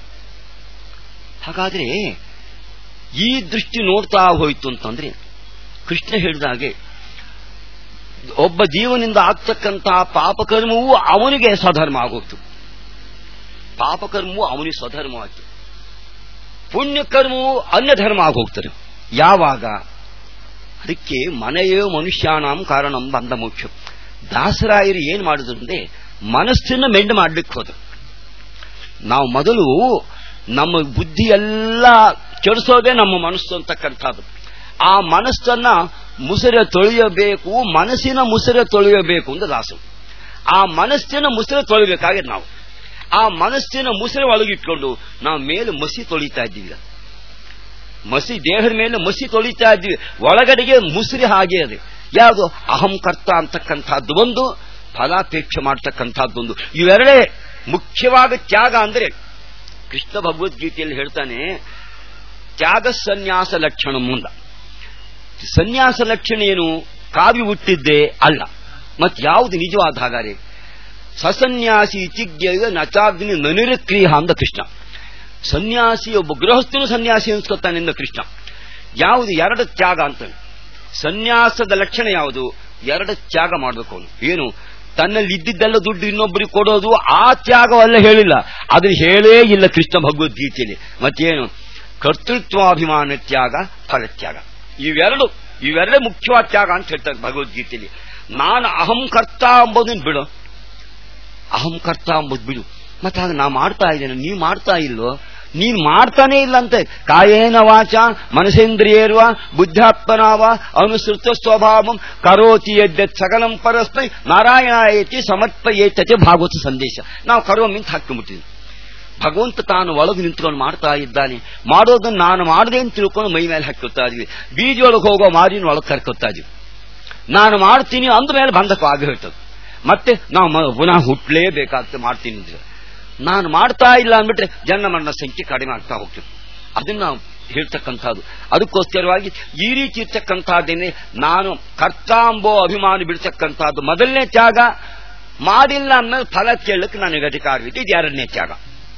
ಹಾಗಾದ್ರೆ ಈ ದೃಷ್ಟಿ ನೋಡ್ತಾ ಹೋಯ್ತು ಅಂತಂದ್ರೆ ಕೃಷ್ಣ ಹೇಳಿದ ಹಾಗೆ ಒಬ್ಬ ಜೀವನಿಂದ ಆಗ್ತಕ್ಕಂತಹ ಪಾಪಕರ್ಮವೂ ಅವನಿಗೆ ಸ್ವಧರ್ಮ ಆಗೋಗ್ತು ಪಾಪಕರ್ಮವು ಅವನಿಗೆ ಸ್ವಧರ್ಮವಾಗ್ತು ಪುಣ್ಯಕರ್ಮವು ಅನ್ಯ ಧರ್ಮ ಆಗೋಗ್ತದೆ ಯಾವಾಗ ಅದಕ್ಕೆ ಮನೆಯೇ ಮನುಷ್ಯಾನಾಂ ಕಾರಣಂ ಬಂದ ಮುಖ್ಯ ದಾಸರಾಯರು ಏನ್ ಮಾಡಿದ್ರು ಅಂದ್ರೆ ಮನಸ್ಸನ್ನ ಮೆಂಡ್ ಮಾಡ್ಲಿಕ್ಕೆ ಹೋದ್ರು ನಾವು ಮೊದಲು ನಮ್ಮ ಬುದ್ಧಿ ಎಲ್ಲ ಕೆಡಿಸೋದೇ ನಮ್ಮ ಮನಸ್ಸು ಅಂತಕ್ಕಂಥದ್ದು ಆ ಮನಸ್ಸನ್ನ ಮುಸರೆ ತೊಳೆಯಬೇಕು ಮನಸ್ಸಿನ ಮುಸರೆ ತೊಳೆಯಬೇಕು ಅಂತ ದಾಸರು ಆ ಮನಸ್ಸಿನ ಮುಸರೆ ತೊಳಿಬೇಕಾಗಿದೆ ನಾವು ಆ ಮನಸ್ಸಿನ ಮುಸರೆ ಒಳಗಿಟ್ಕೊಂಡು ನಾವು ಮೇಲೆ ಮಸಿ ತೊಳಿತಾ ಇದ್ದೀವಿ ಮಸಿ ದೇಹದ ಮೇಲೆ ಮಸಿ ತೊಳಿತಾ ಇದ್ದೀವಿ ಒಳಗಡೆಗೆ ಮುಸಿರಿ ಹಾಗೆ ಅದು ಯಾವುದು ಅಹಂಕರ್ತ ಅಂತಕ್ಕಂಥದ್ದು ಒಂದು ಫಲಾಪೇಕ್ಷೆ ಮಾಡ್ತಕ್ಕಂಥದ್ದೊಂದು ಇವೆರಡೇ ಮುಖ್ಯವಾದ ತ್ಯಾಗ ಅಂದ್ರೆ ಕೃಷ್ಣ ಭಗವದ್ಗೀತೆಯಲ್ಲಿ ಹೇಳ್ತಾನೆ ತ್ಯಾಗ ಸನ್ಯಾಸ ಲಕ್ಷಣ ಮುಂದ ಸನ್ಯಾಸ ಲಕ್ಷಣ ಏನು ಕಾವಿ ಹುಟ್ಟಿದ್ದೇ ಅಲ್ಲ ಮತ್ ಯಾವುದು ನಿಜವಾದ ಹಾಗಾರೆ ಸಸನ್ಯಾಸಿ ಚಿಜ್ಞ ನಚಾಗ್ನಿ ನನಿರಕ್ರಿಯ ಅಂದ ಕೃಷ್ಣ ಸನ್ಯಾಸಿ ಒಬ್ಬ ಗೃಹಸ್ಥನು ಸನ್ಯಾಸಿ ಅನ್ಸ್ಕೊತಾನಿಂದ ಕೃಷ್ಣ ಯಾವುದು ಎರಡು ತ್ಯಾಗ ಅಂತ ಸನ್ಯಾಸದ ಲಕ್ಷಣ ಯಾವುದು ಎರಡು ತ್ಯಾಗ ಮಾಡಬೇಕು ಅವನು ಏನು ತನ್ನಲ್ಲಿ ಇದ್ದಿದ್ದೆಲ್ಲ ದುಡ್ಡು ಇನ್ನೊಬ್ಬರಿಗೆ ಕೊಡೋದು ಆ ತ್ಯಾಗವಲ್ಲ ಹೇಳಿಲ್ಲ ಅದು ಹೇಳೇ ಇಲ್ಲ ಕೃಷ್ಣ ಭಗವದ್ಗೀತೆಯಲ್ಲಿ ಮತ್ತೇನು ಕರ್ತೃತ್ವಾಭಿಮಾನ ತ್ಯಾಗ ಫಲತ್ಯಾಗ ಇವೆರಡು ಇವೆರಡೇ ಮುಖ್ಯವಾದ ತ್ಯಾಗ ಅಂತ ಹೇಳ್ತಾರೆ ಭಗವದ್ಗೀತೆಯಲ್ಲಿ ನಾನು ಅಹಂಕರ್ತ ಎಂಬುದನ್ನು ಬಿಡು ಅಹಂಕರ್ತ ಎಂಬುದು ಬಿಡು ಮತ್ತೆ ಆಗ ನಾ ಮಾಡ್ತಾ ಇದ್ದೇನೆ ನೀವು ಮಾಡ್ತಾ ಇಲ್ವೋ ನೀನ್ ಮಾಡ್ತಾನೆ ಇಲ್ಲ ಅಂತೆ ಕಾಯೇನ ವಾಚ ಮನಸೇಂದ್ರಿಯೇರ್ವ ಬುದ್ಧಾತ್ಮನಾವ ಅನುಸೃತ ಸ್ವಭಾವಂ ಕರೋತಿ ಯದ್ಯತ್ ಸಕಲಂ ಪರಸ್ಮೈ ನಾರಾಯಣಾಯತಿ ಸಮರ್ಪಯೇತತೆ ಭಾಗವತ ಸಂದೇಶ ನಾವು ಕರೋಮಿ ಅಂತ ಹಾಕಿಬಿಟ್ಟಿದ್ವಿ ಭಗವಂತ ತಾನು ಒಳಗೆ ನಿಂತ್ಕೊಂಡು ಮಾಡ್ತಾ ಇದ್ದಾನೆ ಮಾಡೋದನ್ನ ನಾನು ಮಾಡದೆ ಅಂತ ತಿಳ್ಕೊಂಡು ಮೈ ಮೇಲೆ ಹಾಕೋತಾ ಇದೀವಿ ಬೀಜೊಳಗೆ ಹೋಗೋ ಮಾರಿನ ಒಳಗೆ ಕರ್ಕೋತಾ ಇದೀವಿ ನಾನು ಮಾಡ್ತೀನಿ ಅಂದ ಮೇಲೆ ಬಂಧಕವಾಗಿ ಹೇಳ್ತದೆ ಮತ್ತೆ ನಾವು ಪುನಃ ಹುಟ್ಟಲೇಬೇಕಾಗ್ತದೆ ಮಾಡ್ತೀನಿ ಅಂದ್ರೆ ನಾನು ಮಾಡ್ತಾ ಇಲ್ಲ ಅಂದ್ಬಿಟ್ರೆ ಜನ ಮರಣ ಸಂಖ್ಯೆ ಕಡಿಮೆ ಆಗ್ತಾ ಹೋಗ್ತದೆ ಅದನ್ನ ನಾವು ಹೇಳ್ತಕ್ಕಂಥದ್ದು ಅದಕ್ಕೋಸ್ಕರವಾಗಿ ಈ ರೀತಿ ಇರ್ತಕ್ಕಂಥದ್ದೇನೆ ನಾನು ಕರ್ತಾಂಬೋ ಅಭಿಮಾನ ಬಿಡ್ತಕ್ಕಂಥದ್ದು ಮೊದಲನೇ ತ್ಯಾಗ ಮಾಡಿಲ್ಲ ಅನ್ನೋದು ಫಲ ಕೇಳಕ್ಕೆ ನನಗೆ ಅಧಿಕಾರವಿದೆ ಇದು ಎರಡನೇ ತ್ಯಾಗ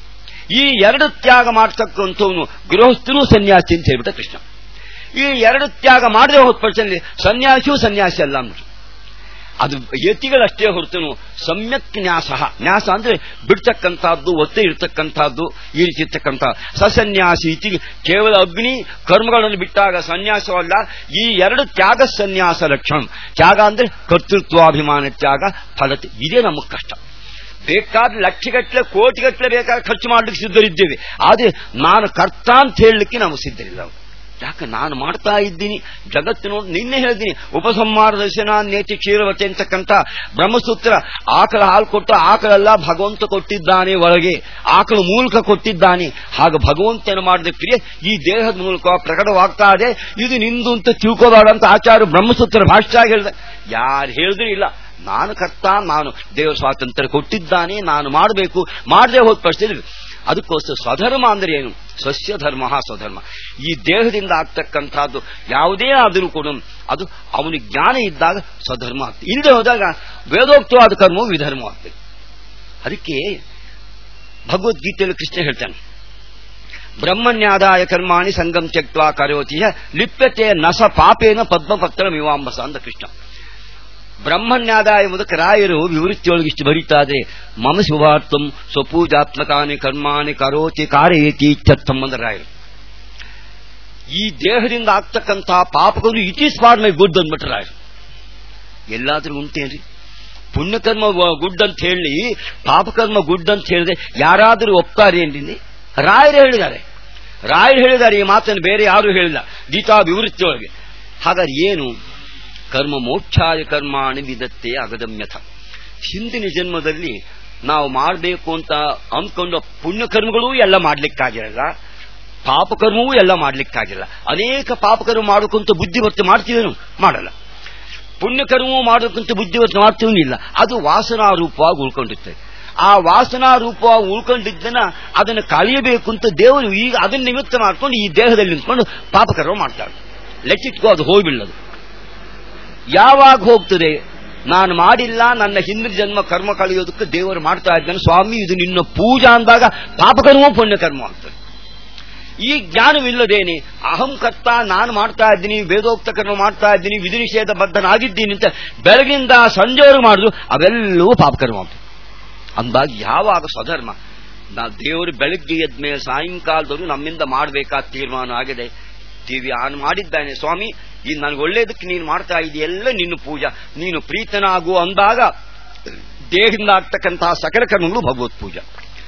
ಈ ಎರಡು ತ್ಯಾಗ ಮಾಡ್ತಕ್ಕಂಥವನು ಗೃಹಸ್ಥನು ಸನ್ಯಾಸಿ ಅಂತ ಹೇಳ್ಬಿಟ್ಟ ಕೃಷ್ಣ ಈ ಎರಡು ತ್ಯಾಗ ಮಾಡದೆ ಹೋದ ಪಕ್ಷದಲ್ಲಿ ಸನ್ಯಾಸಿಯೂ ಸನ್ಯಾಸಿ ಅಲ್ಲ ಅಂದ್ರು ಅದು ಯತಿಗಳಷ್ಟೇ ಹೊರತನು ಸಮ್ಯಕ್ ನ್ಯಾಸ ನ್ಯಾಸ ಅಂದ್ರೆ ಬಿಡ್ತಕ್ಕಂಥದ್ದು ಒತ್ತೆ ಇರ್ತಕ್ಕಂಥದ್ದು ಈ ರೀತಿ ಇರ್ತಕ್ಕಂಥ ಸಸನ್ಯಾಸಿ ಇತಿ ಕೇವಲ ಅಗ್ನಿ ಕರ್ಮಗಳನ್ನು ಬಿಟ್ಟಾಗ ಸನ್ಯಾಸವಲ್ಲ ಈ ಎರಡು ತ್ಯಾಗ ಸನ್ಯಾಸ ಲಕ್ಷಣ ತ್ಯಾಗ ಅಂದ್ರೆ ಕರ್ತೃತ್ವಾಭಿಮಾನ ತ್ಯಾಗ ಫಲತೆ ಇದೇ ನಮಗೆ ಕಷ್ಟ ಬೇಕಾದ ಲಕ್ಷಗಟ್ಟಲೆ ಕೋಟಿಗಟ್ಟಲೆ ಬೇಕಾದ ಖರ್ಚು ಮಾಡ್ಲಿಕ್ಕೆ ಸಿದ್ಧರಿದ್ದೇವೆ ಆದ್ರೆ ನಾನು ಕರ್ತ ಅಂತ ಹೇಳಲಿಕ್ಕೆ ನಾವು ಸಿದ್ಧರಿಲ್ಲ ಯಾಕೆ ನಾನು ಮಾಡ್ತಾ ಇದ್ದೀನಿ ಜಗತ್ತು ನೋಡಿ ನಿನ್ನೆ ಹೇಳ್ತೀನಿ ಉಪಸಂಹಾರ ದರ್ಶನ ನೇತಿ ಕ್ಷೀರವತೆ ಅಂತಕ್ಕಂಥ ಬ್ರಹ್ಮಸೂತ್ರ ಆಕಳ ಹಾಲು ಕೊಟ್ಟು ಆಕಳೆಲ್ಲ ಭಗವಂತ ಕೊಟ್ಟಿದ್ದಾನೆ ಒಳಗೆ ಆಕಳ ಮೂಲಕ ಕೊಟ್ಟಿದ್ದಾನೆ ಹಾಗೆ ಭಗವಂತನ ಮಾಡಿದ ಕ್ರಿಯೆ ಈ ದೇಹದ ಮೂಲಕ ಪ್ರಕಟವಾಗ್ತಾ ಇದೆ ಇದು ನಿಂದು ಅಂತ ತಿಳ್ಕೋಬಾರ್ದು ಅಂತ ಆಚಾರ್ಯ ಬ್ರಹ್ಮಸೂತ್ರ ಭಾಷ್ಯ ಹೇಳಿದ ಯಾರು ಹೇಳಿದ್ರೂ ಇಲ್ಲ ನಾನು ಕರ್ತ ನಾನು ದೇವ ಸ್ವಾತಂತ್ರ್ಯ ಕೊಟ್ಟಿದ್ದಾನೆ ನಾನು ಮಾಡಬೇಕು ಮಾಡದೆ ಹೋದ ಪಕ್ಷದಲ್ಲಿ ಅದಕ್ಕೋಸ್ಕರ ಸ್ವಧರ್ಮ ಅಂದ್ರೆ ಏನು ಸಸ್ಯ ಧರ್ಮ ಸ್ವಧರ್ಮ ಈ ದೇಹದಿಂದ ಆಗ್ತಕ್ಕಂಥದ್ದು ಯಾವುದೇ ಆದರೂ ಕೂಡ ಅದು ಅವನಿಗೆ ಜ್ಞಾನ ಇದ್ದಾಗ ಸ್ವಧರ್ಮ ಆಗ್ತದೆ ಇಲ್ಲದೆ ಹೋದಾಗ ವೇದೋಕ್ತವಾದ ಕರ್ಮವು ವಿಧರ್ಮವಾಗ್ತದೆ ಅದಕ್ಕೆ ಭಗವದ್ಗೀತೆಯಲ್ಲಿ ಕೃಷ್ಣ ಹೇಳ್ತಾನೆ ಬ್ರಹ್ಮಣ್ಯಾದಾಯ ಕರ್ಮಾಣಿ ಸಂಗಂ ತ್ಯಕ್ವಾ ಕರೋತಿ ಲಿಪ್ಯತೆ ನಸ ಪಾಪೇನ ಪದ್ಮಪತ್ರ ಮೀವಾಂಬಸ ಅಂದ ಕೃಷ್ಣ ಬ್ರಹ್ಮಣ್ಯಾದಾಯ ಮೂಲಕ ರಾಯರು ವಿವೃತ್ತಿಯೊಳಗೆ ಇಷ್ಟು ಬರೀತಾರೆ ಮಮ ಶುಭಾರ್ಥಂ ಸ್ವಪೂಜಾತ್ಮಕಾನಿ ಕರ್ಮಾಣಿ ಕರೋತಿ ಕಾರಯೇತಿ ಸಂಬಂಧ ರಾಯರು ಈ ದೇಹದಿಂದ ಆಗ್ತಕ್ಕಂತಹ ಪಾಪಗಳು it is for my good ಅಂದ್ಬಿಟ್ರೆ ರಾಯರು ಎಲ್ಲಾದ್ರೂ ಉಂಟೇನ್ರಿ ಪುಣ್ಯಕರ್ಮ ಗುಡ್ ಅಂತ ಹೇಳಿ ಪಾಪಕರ್ಮ ಗುಡ್ ಅಂತ ಹೇಳಿದ್ರೆ ಯಾರಾದರೂ ಒಪ್ತಾರೆ ಏನ್ರಿ ರಾಯರು ಹೇಳಿದ್ದಾರೆ ರಾಯರು ಹೇಳಿದ್ದಾರೆ ಈ ಮಾತನ್ನು ಬೇರೆ ಯಾರು ಹೇಳಿಲ್ಲ ಗೀತಾ ವಿವೃತ್ತಿಯೊಳಗೆ ಹಾಗಾದ್ರೆ ಏನು ಕರ್ಮ ಮೋಕ್ಷಾಯ ಕರ್ಮಾಣಿ ವಿದತ್ತೆ ಅಗದಮ್ಯಥ ಹಿಂದಿನ ಜನ್ಮದಲ್ಲಿ ನಾವು ಮಾಡಬೇಕು ಅಂತ ಅಂದ್ಕೊಂಡು ಪುಣ್ಯಕರ್ಮಗಳೂ ಎಲ್ಲ ಮಾಡ್ಲಿಕ್ಕಾಗಿರಲ್ಲ ಪಾಪಕರ್ಮವೂ ಎಲ್ಲ ಮಾಡ್ಲಿಕ್ಕಾಗಿಲ್ಲ ಅನೇಕ ಪಾಪಕರ್ಮ ಮಾಡೋಕ್ಕಂತ ಬುದ್ಧಿವರ್ತಿ ಮಾಡ್ತೀವೇನು ಮಾಡಲ್ಲ ಪುಣ್ಯಕರ್ಮವೂ ಮಾಡೋಕ್ಕಂತ ಬುದ್ಧಿವರ್ತಿ ಮಾಡ್ತೀವೂ ಇಲ್ಲ ಅದು ವಾಸನಾ ರೂಪವಾಗಿ ಉಳ್ಕೊಂಡಿರ್ತದೆ ಆ ವಾಸನಾ ರೂಪವಾಗಿ ಉಳ್ಕೊಂಡಿದ್ದನ್ನ ಅದನ್ನು ಕಳೆಯಬೇಕು ಅಂತ ದೇವರು ಈಗ ಅದನ್ನ ನಿಮಿತ್ತ ಮಾಡ್ಕೊಂಡು ಈ ದೇಹದಲ್ಲಿ ನಿಂತ್ಕೊಂಡು ಪಾಪಕರ್ಮ ಮಾಡ್ತಾರೆ ಲೆಚ್ಚಿಟ್ಕೋ ಅದು ಹೋಗ್ಬಿಡದು ಯಾವಾಗ ಹೋಗ್ತದೆ ನಾನು ಮಾಡಿಲ್ಲ ನನ್ನ ಹಿಂದಿನ ಜನ್ಮ ಕರ್ಮ ಕಳೆಯೋದಕ್ಕೆ ದೇವರು ಮಾಡ್ತಾ ಇದ್ದಾನೆ ಸ್ವಾಮಿ ಇದು ನಿನ್ನ ಪೂಜಾ ಅಂದಾಗ ಪಾಪಕರ್ಮ ಪುಣ್ಯಕರ್ಮ ಆಗ್ತದೆ ಈ ಜ್ಞಾನವಿಲ್ಲದೇನೆ ಅಹಂ ಕರ್ತ ನಾನು ಮಾಡ್ತಾ ಇದ್ದೀನಿ ವೇದೋಕ್ತ ಕರ್ಮ ಮಾಡ್ತಾ ಇದ್ದೀನಿ ವಿಧಿ ನಿಷೇಧ ಬದ್ಧನಾಗಿದ್ದೀನಿ ಅಂತ ಬೆಳಗಿಂದ ಸಂಜೆವರೆಗೂ ಮಾಡಿದ್ರು ಅವೆಲ್ಲವೂ ಪಾಪಕರ್ಮ ಆಗ್ತದೆ ಅಂದಾಗ ಯಾವಾಗ ಸ್ವಧರ್ಮ ನಾವು ದೇವರು ಬೆಳಗ್ಗೆ ಎದ್ಮೇಲೆ ಸಾಯಂಕಾಲದವರು ನಮ್ಮಿಂದ ಮಾಡಬೇಕಾದ ತೀರ್ಮಾನ ಆಗಿದೆ ಟಿವಿ ಆನ್ ಮಾಡಿದ್ದಾನೆ ಸ್ವಾಮಿ ಇದು ನನಗೆ ಒಳ್ಳೇದಕ್ಕೆ ನೀನು ಮಾಡ್ತಾ ಇದೆಯೆಲ್ಲ ನಿನ್ನ ಪೂಜಾ ನೀನು ಪ್ರೀತನಾಗು ಅಂದಾಗ ದೇಹದಿಂದ ಆಗ್ತಕ್ಕಂತಹ ಸಕಲ ಕರ್ಮಗಳು ಭಗವತ್ ಪೂಜಾ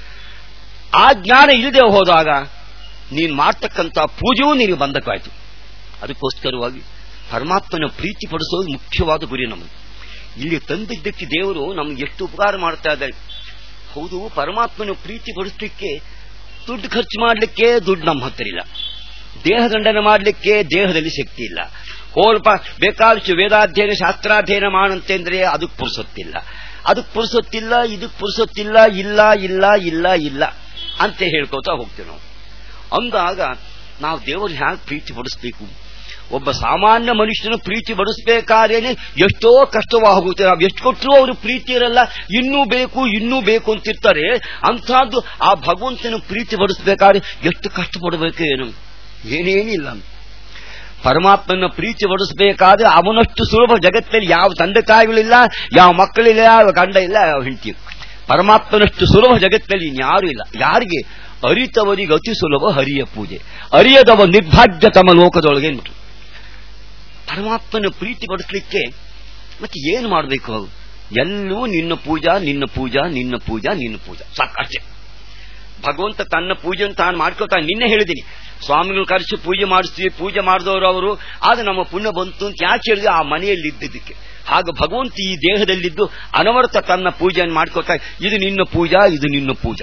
ಆ ಜ್ಞಾನ ಇಲ್ಲದೆ ಹೋದಾಗ ನೀನು ಮಾಡ್ತಕ್ಕಂಥ ಪೂಜೆಯೂ ನಿನಗೆ ಬಂಧಕವಾಯಿತು ಅದಕ್ಕೋಸ್ಕರವಾಗಿ ಪರಮಾತ್ಮನ ಪ್ರೀತಿ ಪಡಿಸೋದು ಮುಖ್ಯವಾದ ಗುರಿ ನಮಗೆ ಇಲ್ಲಿ ತಂದಿದ್ದಕ್ಕೆ ದೇವರು ನಮ್ಗೆ ಎಷ್ಟು ಉಪಕಾರ ಮಾಡ್ತಾ ಇದ್ದಾರೆ ಹೌದು ಪರಮಾತ್ಮನ ಪ್ರೀತಿ ಪಡಿಸಲಿಕ್ಕೆ ದುಡ್ಡು ಖರ್ಚು ಮಾಡಲಿಕ್ಕೆ ದುಡ್ಡು ನಮ್ಮ ಹತ್ತಿರ ಇಲ್ಲ ದೇಹದಂಡನೆ ಮಾಡಲಿಕ್ಕೆ ದೇಹದಲ್ಲಿ ಶಕ್ತಿ ಇಲ್ಲ ಹೋಲ್ಪ ಬೇಕಾದಷ್ಟು ವೇದಾಧ್ಯಯನ ಶಾಸ್ತ್ರಾಧ್ಯಯನ ಮಾಡಂತಂದ್ರೆ ಅದಕ್ಕೆ ಪುರುಸೊತ್ತಿಲ್ಲ ಅದಕ್ಕೆ ಪುರುಸೊತ್ತಿಲ್ಲ ಇದಕ್ಕೆ ಪುರುಸೊತ್ತಿಲ್ಲ ಇಲ್ಲ ಇಲ್ಲ ಇಲ್ಲ ಇಲ್ಲ ಅಂತ ಹೇಳ್ಕೋತಾ ಹೋಗ್ತೇವೆ ನಾವು ಅಂದಾಗ ನಾವು ದೇವರು ಹ್ಯಾಂಗೆ ಪ್ರೀತಿ ಪಡಿಸ್ಬೇಕು ಒಬ್ಬ ಸಾಮಾನ್ಯ ಮನುಷ್ಯನ ಪ್ರೀತಿ ಪಡಿಸ್ಬೇಕಾದ್ರೇನೆ ಎಷ್ಟೋ ಕಷ್ಟವಾಗುತ್ತೆ ನಾವು ಎಷ್ಟು ಕೊಟ್ಟರು ಅವರು ಪ್ರೀತಿ ಇರಲ್ಲ ಇನ್ನೂ ಬೇಕು ಇನ್ನೂ ಬೇಕು ಅಂತಿರ್ತಾರೆ ಅಂಥದ್ದು ಆ ಭಗವಂತನ ಪ್ರೀತಿ ಪಡಿಸ್ಬೇಕಾದ್ರೆ ಎಷ್ಟು ಕಷ್ಟಪಡಬೇಕು ಏನು ಏನೇನಿಲ್ಲ ಪರಮಾತ್ಮನ ಪ್ರೀತಿ ಪಡಿಸಬೇಕಾದ್ರೆ ಅವನಷ್ಟು ಸುಲಭ ಜಗತ್ತಲ್ಲಿ ಯಾವ ತಂದೆ ತಾಯಿಗಳಿಲ್ಲ ಯಾವ ಮಕ್ಕಳಿಲ್ಲ ಯಾವ ಗಂಡ ಇಲ್ಲ ಯಾವ ಹೆಂಡತಿ ಪರಮಾತ್ಮನಷ್ಟು ಸುಲಭ ಜಗತ್ತಲ್ಲಿ ಇನ್ಯಾರು ಇಲ್ಲ ಯಾರಿಗೆ ಅರಿತವರಿಗೆ ಅತಿ ಸುಲಭ ಹರಿಯ ಪೂಜೆ ಅರಿಯದವ ನಿರ್ಭಾಗ್ಯ ತಮ್ಮ ಲೋಕದೊಳಗೆ ಉಂಟು ಪರಮಾತ್ಮನ ಪ್ರೀತಿ ಪಡಿಸ್ಲಿಕ್ಕೆ ಮತ್ತೆ ಏನು ಮಾಡಬೇಕು ಎಲ್ಲವೂ ನಿನ್ನ ಪೂಜಾ ನಿನ್ನ ಪೂಜಾ ನಿನ್ನ ಪೂಜಾ ನಿನ್ನ ಪೂಜಾ ಸಾಕಷ್ಟೇ ಭಗವಂತ ತನ್ನ ಪೂಜೆ ತಾನು ಮಾಡ್ಕೊತಾನೆ ನಿನ್ನೆ ಹೇಳಿದ್ದೀನಿ ಸ್ವಾಮಿಗಳು ಕರೆಸಿ ಪೂಜೆ ಮಾಡಿಸ್ತೀವಿ ಪೂಜೆ ಮಾಡಿದವರು ಅವರು ಆದ್ರೆ ನಮ್ಮ ಪುಣ್ಯ ಬಂತು ಅಂತ ಯಾಕೆ ಹೇಳಿದ್ರೆ ಆ ಮನೆಯಲ್ಲಿ ಇದ್ದಿದ್ದಕ್ಕೆ ಹಾಗೆ ಭಗವಂತ ಈ ದೇಹದಲ್ಲಿದ್ದು ಅನವರ್ತ ತನ್ನ ಪೂಜೆಯನ್ನು ಮಾಡ್ಕೋತಾ ಇದು ನಿನ್ನ ಪೂಜಾ ಇದು ನಿನ್ನ ಪೂಜಾ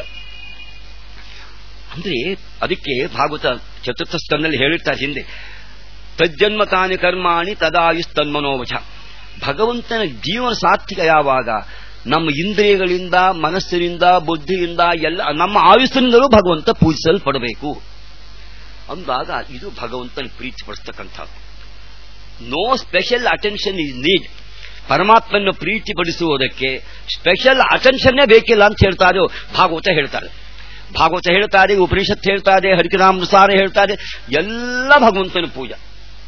ಅಂದ್ರೆ ಅದಕ್ಕೆ ಭಾಗವತ ಚತುರ್ಥ ಸ್ಥಾನದಲ್ಲಿ ಹೇಳಿರ್ತಾರೆ ಹಿಂದೆ ತಜ್ಜನ್ಮ ತಾನಿ ಕರ್ಮಾಣಿ ತದಾಯುಸ್ ತನ್ಮನೋವಚ ಭಗವಂತನ ಜೀವನ ಸಾರ್ಥಕ ಯಾವಾಗ ನಮ್ಮ ಇಂದ್ರಿಯಗಳಿಂದ ಮನಸ್ಸಿನಿಂದ ಬುದ್ಧಿಯಿಂದ ಎಲ್ಲ ನಮ್ಮ ಆಯುಸ್ಸಿನಿಂದಲೂ ಭಗವಂತ ಪೂಜಿಸಲ್ಪಡಬೇಕು ಅಂದಾಗ ಇದು ಭಗವಂತನ ಪ್ರೀತಿ ಪಡಿಸ್ತಕ್ಕಂಥ no special attention is need ಪರಮಾತ್ಮನ ಪ್ರೀತಿ ಪಡಿಸುವುದಕ್ಕೆ ಸ್ಪೆಷಲ್ ಅಟೆನ್ಷನ್ನೇ ಬೇಕಿಲ್ಲ ಅಂತ ಹೇಳ್ತಾರೆ ಭಾಗವತ ಹೇಳ್ತಾರೆ ಭಾಗವತ ಹೇಳ್ತಾರೆ ಉಪನಿಷತ್ ಹೇಳ್ತಾರೆ ಹರಿಕರಾಮೃಸಾರ ಹೇಳ್ತಾರೆ ಎಲ್ಲ ಭಗವಂತನ ಪೂಜಾ